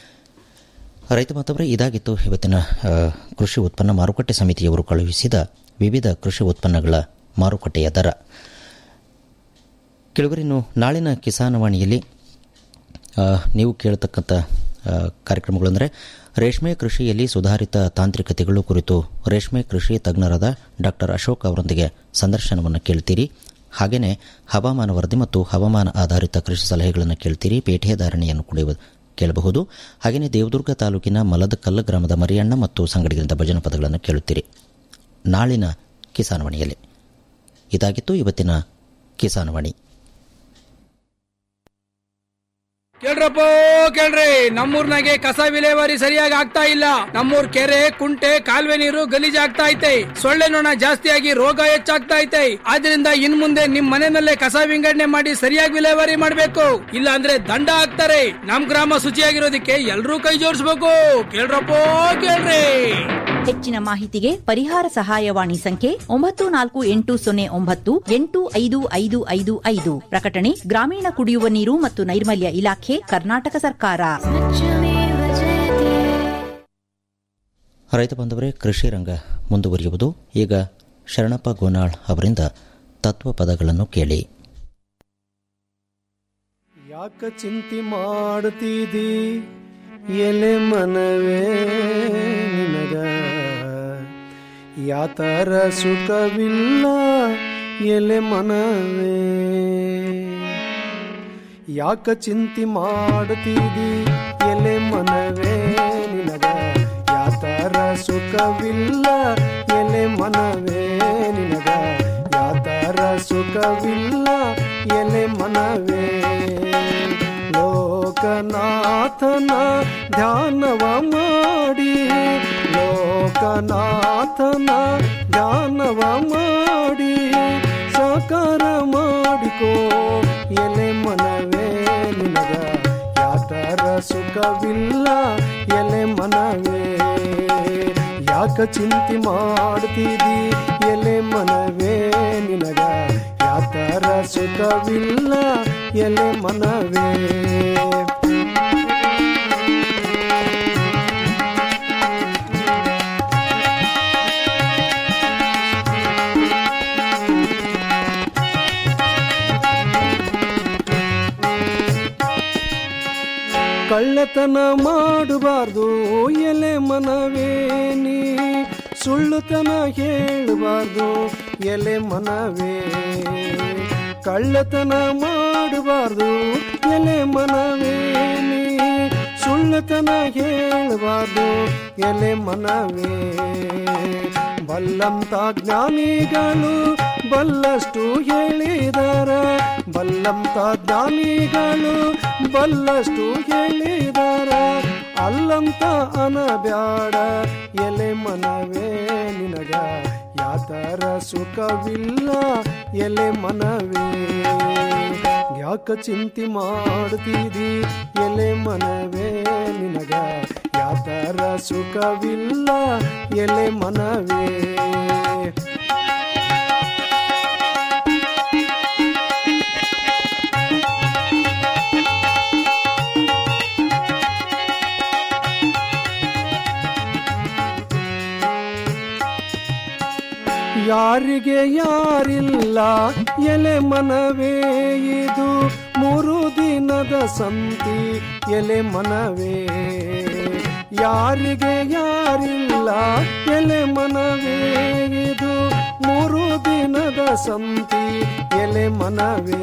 ರೈತ ಬಾಂಧವರೇ ಇದಾಗಿತ್ತು ಇವತ್ತಿನ ಆ, ಕೃಷಿ ಉತ್ಪನ್ನ ಮಾರುಕಟ್ಟೆ ಸಮಿತಿಯವರು ಕಳುಹಿಸಿದ ವಿವಿಧ ಕೃಷಿ ಉತ್ಪನ್ನಗಳ ಮಾರುಕಟ್ಟೆಯ ದರ ಕೆಳಗರಿನ್ನು ನಾಳಿನ ಕಿಸಾನವಾಣಿಯಲ್ಲಿ ಆ, ನೀವು ಕೇಳತಕ್ಕಂಥ ಆ, ಕಾರ್ಯಕ್ರಮಗಳು ಅಂದರೆ ರೇಷ್ಮೆ ಕೃಷಿಯಲ್ಲಿ ಸುಧಾರಿತ ತಾಂತ್ರಿಕತೆಗಳು ಕುರಿತು ರೇಷ್ಮೆ ಕೃಷಿ ತಜ್ಞರಾದ ಡಾಕ್ಟರ್ ಅಶೋಕ್ ಅವರೊಂದಿಗೆ ಸಂದರ್ಶನವನ್ನು ಕೇಳ್ತೀರಿ ಹಾಗೆಯೇ ಹವಾಮಾನ ವರದಿ ಮತ್ತು ಹವಾಮಾನ ಆಧಾರಿತ ಕೃಷಿ ಸಲಹೆಗಳನ್ನು ಕೇಳ್ತೀರಿ ಪೇಟೆ ಧಾರಣೆಯನ್ನು ಕೂಡ ಕೇಳಬಹುದು ಹಾಗೆಯೇ ದೇವದುರ್ಗ ತಾಲೂಕಿನ ಮಲದಕಲ್ಲು ಗ್ರಾಮದ ಮರಿಯಣ್ಣ ಮತ್ತು ಸಂಗಡಿಗರಿಂದ ಭಜನ ಪದಗಳನ್ನು ಕೇಳುತ್ತೀರಿ ನಾಳಿನ ಕಿಸಾನವಾಣಿಯಲ್ಲಿ ಇದಾಗಿತ್ತು ಇವತ್ತಿನ ಕಿಸಾನವಾಣಿ ಕೇಳ್ರಪ್ಪ ಕೇಳ್ರಿ ನಮ್ಮೂರ್ನಾಗೆ ಕಸ ವಿಲೇವಾರಿ ಸರಿಯಾಗಿ ಆಗ್ತಾ ಇಲ್ಲ ನಮ್ಮೂರ್ ಕೆರೆ ಕುಂಟೆ ಕಾಲುವೆ ನೀರು ಗಲೀಜಾಗ್ತಾ ಐತೆ ಸೊಳ್ಳೆ ನೊಣ ಜಾಸ್ತಿಯಾಗಿ ರೋಗ ಹೆಚ್ಚಾಗ್ತಾ ಐತೆ ಆದ್ರಿಂದ ಇನ್ ಮುಂದೆ ನಿಮ್ ಮನೆಯಲ್ಲೇ ಕಸ ವಿಂಗಡಣೆ ಮಾಡಿ ಸರಿಯಾಗಿ ವಿಲೇವಾರಿ ಮಾಡ್ಬೇಕು ಇಲ್ಲ ಅಂದ್ರೆ ದಂಡ ಹಾಕ್ತಾರೆ ನಮ್ ಗ್ರಾಮ ಶುಚಿಯಾಗಿರೋದಕ್ಕೆ ಎಲ್ರೂ ಕೈ ಜೋಡಿಸ್ಬೇಕು ಕೇಳ್ರಪ್ಪ ಕೇಳ್ರಿ ಹೆಚ್ಚಿನ ಮಾಹಿತಿಗೆ ಪರಿಹಾರ ಸಹಾಯವಾಣಿ ಸಂಖ್ಯೆ ಒಂಬತ್ತು ನಾಲ್ಕು ಎಂಟು ಸೊನ್ನೆ ಒಂಬತ್ತು ಎಂಟು ಐದು ಐದು ಐದು ಐದು ಪ್ರಕಟಣೆ ಗ್ರಾಮೀಣ ಕುಡಿಯುವ ನೀರು ಮತ್ತು ನೈರ್ಮಲ್ಯ ಇಲಾಖೆ ಕರ್ನಾಟಕ ಸರ್ಕಾರ ರೈತ ಬಾಂಧವರೇ ಕೃಷಿ ರಂಗ ಮುಂದುವರಿಯುವುದು ಈಗ ಶರಣಪ್ಪ ಗೋನಾಳ್ ಅವರಿಂದ ತತ್ವ ಪದಗಳನ್ನು ಕೇಳಿ ಯಾಕ ಚಿಂತೆ ಮಾಡ್ತಿದಿ ಎಲೆ ಮನವೇ ನಿನಗ ಯಾತರ ಸುಖವಿಲ್ಲ ಎಲೆ ಮನವೇ ಯಾಕ ಚಿಂತೆ ಮಾಡ್ತಿದಿ ಎಲೆ ಮನವೇ ನಿನಗ ಯಾತರ ಸುಖವಿಲ್ಲ ಎಲೆ ಮನವೇ ನಿನಗ ಯಾತರ ಸುಖವಿಲ್ಲ ಎಲೆ ಮನವೇ ಲೋಕನಾಥನ ಧ್ಯಾನವ ಮಾಡಿ ಲೋಕನಾಥನ ಧ್ಯಾನವ ಮಾಡಿ ಸಾಕಾರ ಮಾಡಿಕೋ ಎಲೆ ಮನವೇ ನಿನಗ ಯಾತರ ಸುಖವಿಲ್ಲ ಎಲೆ ಮನವೇ ಯಾಕ ಚಿಂತೆ ಮಾಡ್ತಿದಿ ಎಲೆ ಮನವೇ ನಿನಗ ಯಾತರ ಸುಖವಿಲ್ಲ ಎಲೆ ಮನವೇ ಕಳ್ಳತನ ಮಾಡಬಾರ್ದು ಎಲೆ ಮನವೇನಿ ಸುಳ್ಳುತನ ಹೇಳಬಾರ್ದು ಎಲೆ ಮನವೇ ಕಳ್ಳತನ ಮಾಡಬಾರ್ದು ಎಲೆ ಮನವೇನಿ ಸುಳ್ಳತನ ಹೇಳಬಾರ್ದು ಎಲೆ ಮನವೇ ಬಲ್ಲಂತ ಜ್ಞಾನಿಗಳು ಬಲ್ಲಷ್ಟು ಹೇಳಿದರ ಬಲ್ಲಂತ ಜ್ಞಾನಿಗಳು ಬಲ್ಲಷ್ಟು ಹೇಳಿದರ ಅಲ್ಲಂತ ಅನಬ್ಯಾಡ ಎಲೆ ಮನವೇ ನಿನಗ ಯಾತರ ಸುಖವಿಲ್ಲ ಎಲೆ ಮನವೇ ಯಾಕ ಚಿಂತೆ ಮಾಡ್ತಿದಿ ಎಲೆ ಮನವೇ ನಿನಗ ಯಾತರ ಸುಖವಿಲ್ಲ ಎಲೆ ಮನವೇ ಯಾರಿಗೆ ಯಾರಿಲ್ಲ ಎಲೆ ಮನವೇ ಇದು ಮೂರು ದಿನದ ಸಂತಿ ಎಲೆ ಮನವೇ ಯಾರಿಗೆ ಯಾರಿಲ್ಲ ಎಲೆ ಮನವೇ ಇದು ಮೂರು ದಿನದ ಸಂತಿ ಎಲೆ ಮನವೇ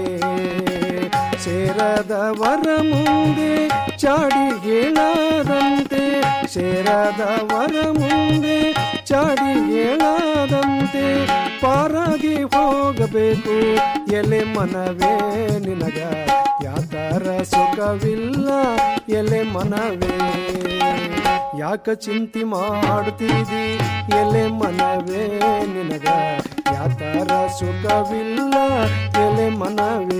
ಸೇರದವರ ಮುಂದೆ ಚಾಡಿ ಹೇಳದಂತೆ ಸೇರದವರ ಮುಂದೆ ಚಾಡಿ ಹೇಳದಂತೆ ಪಾರಾಗಿ ಹೋಗಬೇಕು ಎಲೆ ಮನವೇ ನಿನಗ ಯಾತರ ಸುಖವಿಲ್ಲ ಎಲೆ ಮನವೇ ಯಾಕ ಚಿಂತೆ ಮಾಡ್ತಿದಿ ಎಲೆ ಮನವೇ ನಿನಗ ಯಾತರ ಸುಖವಿಲ್ಲ ಎಲೆ ಮನವೇ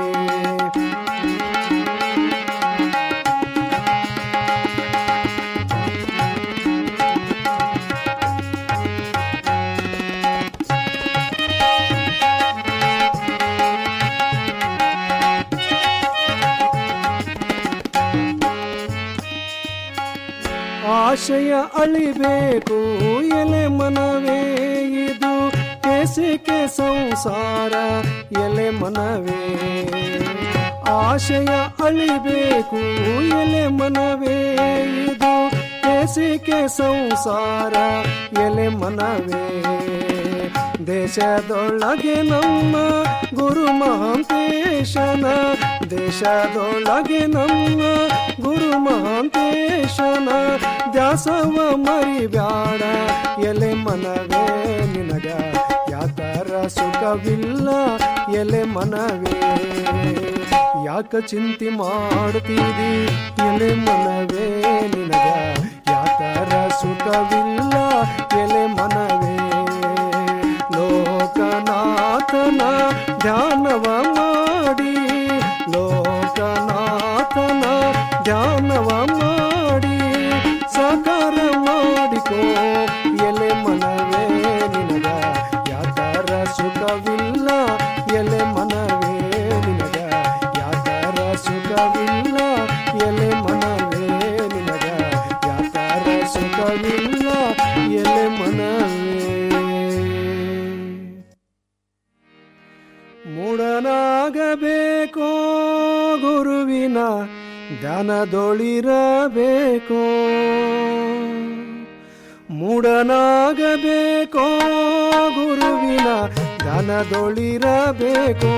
ಆಶಯ ಅಳಿಬೇಕು ಎಲೆ ಮನವೇ ಇದು ಕೇಸಿಕೆ ಸಂಸಾರ ಎಲೆ ಮನವೇ ಆಶಯ ಅಳಿಬೇಕು ಎಲೆ ಮನವೇ ಇದು ಕೇಸಿಕೆ ಸಂಸಾರ ಎಲೆ ಮನವೇ ದೇಶದೊಳಗೆ ನಮ್ಮ ಗುರು ಮಹಾಂತೇಶನ ದೇಶದೊಳಗೆ ನಮ್ಮ ಗುರು ಮಹಾಂತೇಶನ ದ್ಯಾಸವ ಮರಿಬ್ಯಾಡ ಎಲೆ ಮನವೇ ನಿನಗ ಯಾತರ ಸುಖವಿಲ್ಲ ಎಲೆ ಮನವೇ ಯಾಕ ಚಿಂತೆ ಮಾಡ್ತಿದಿ ಎಲೆ ಮನವೇ ನಿನಗ ಯಾತರ ಸುಖವಿಲ್ಲ ಎಲೆ ಮನವೇ ಲೋಕನಾಥನ ಧ್ಯಾನವ ಮಾಡಿ ಲೋಕನಾಥನ ಧ್ಯಾನವ ಮಾಡಿ ಸಾಕಾರ ಮಾಡಿಕೋ ಎಲೆ ಮನವೇ ನಿನಗ ಯಾತರ ಸುಖವಿಲ್ಲ ಎಲೆ ಮನವೇ ನಿನಗ ಯಾತರ ಸುಖವಿಲ್ಲ ಎಲೆ ಮನವೇ ನಿನಗ ಯಾತರ ಸುಖವಿಲ್ಲ ಎಲೆ ಮನವೇ ಮೂಡನಾಗಬೇಕೋ ಗುರುವಿನ ಧ್ಯಾನದೊಳಿರಬೇಕೋ ಮೂಡನಾಗಬೇಕೋ ಗುರುವಿನ ಧ್ಯಾನದೊಳಿರಬೇಕೋ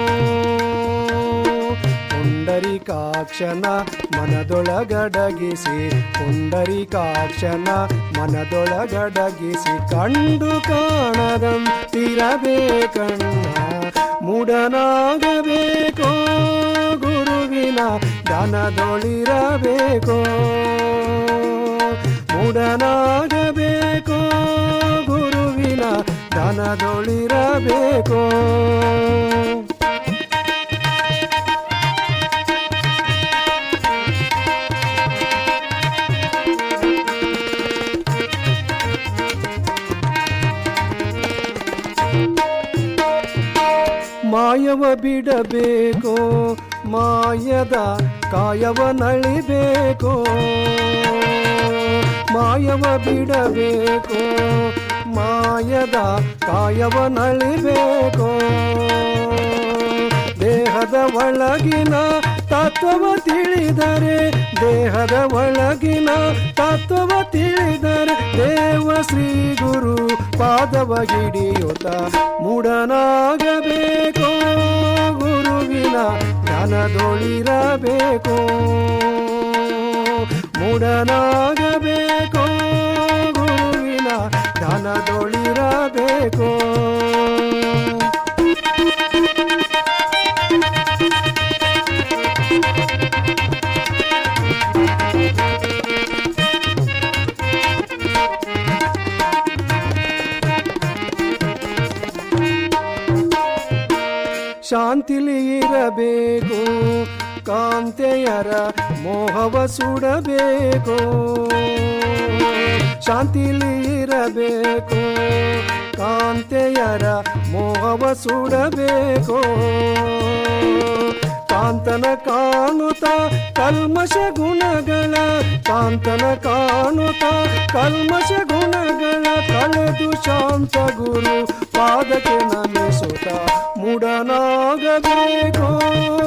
ಪುಂಡರಿಕಾಕ್ಷನ ಮನದೊಳಗಡಗಿಸಿ ಪುಂಡರಿಕಾಕ್ಷನ ಮನದೊಳಗಡಗಿಸಿ ಕಂಡು ಕಾಣದಂತಿರಬೇಕಣ್ಣ ಮೂಡನಾಗಬೇಕೋ ಗುರುವಿನ ದಾನದೊಳಿರಬೇಕೋ ಮೂಡನಾಗಬೇಕೋ ಗುರುವಿನ ದಾನದೊಳಿರಬೇಕೋ ಮಾಯವ ಬಿಡಬೇಕೋ ಮಾಯದ ಕಾಯವ ನಳಿಬೇಕೋ ಮಾಯವ ಬಿಡಬೇಕೋ ಮಾಯದ ಕಾಯವ ನಳಿಬೇಕೋ ದೇಹದ ಒಳಗಿನ ತತ್ವವ ತಿಳಿದರೆ ದೇಹದ ಒಳಗಿನ ತತ್ವವ ತಿಳಿದರೆ ದೇವ ಶ್ರೀ ಗುರು ಪಾದವ ಹಿಡಿಯುತ್ತ ಮೂಡನಾಗಬೇಕೋ ಗುರುವಿನ ಜ್ಞಾನದೊಳಿರಬೇಕೋ ಮೂಡನಾಗಬೇಕೋ ಗುರುವಿನ ಜ್ಞಾನದೊಳಿರಬೇಕೋ ಶಾಂತಿಲಿ ಇರಬೇಕು ಕಾಂತೆಯರ ಮೋಹವ ಸುಡಬೇಕು ಶಾಂತಿಲಿ ಇರಬೇಕು ಕಾಂತೆಯರ ಮೋಹವ ಸುಡಬೇಕು ಕಾಂತನ ಕಾಣುತ್ತ ಕಲ್ಮಶ ಗುಣಗಳ ಕಾಂತನ ಕಾಣುತ್ತ ಕಲ್ಮಶ ಗುಣಗಳ ಕಳೆದು ಶಾಂತ ಗುರು ಪಾದಕ್ಕೆ ನಮಿಸುತ್ತ ಮುಡನಾಗಬೇಕು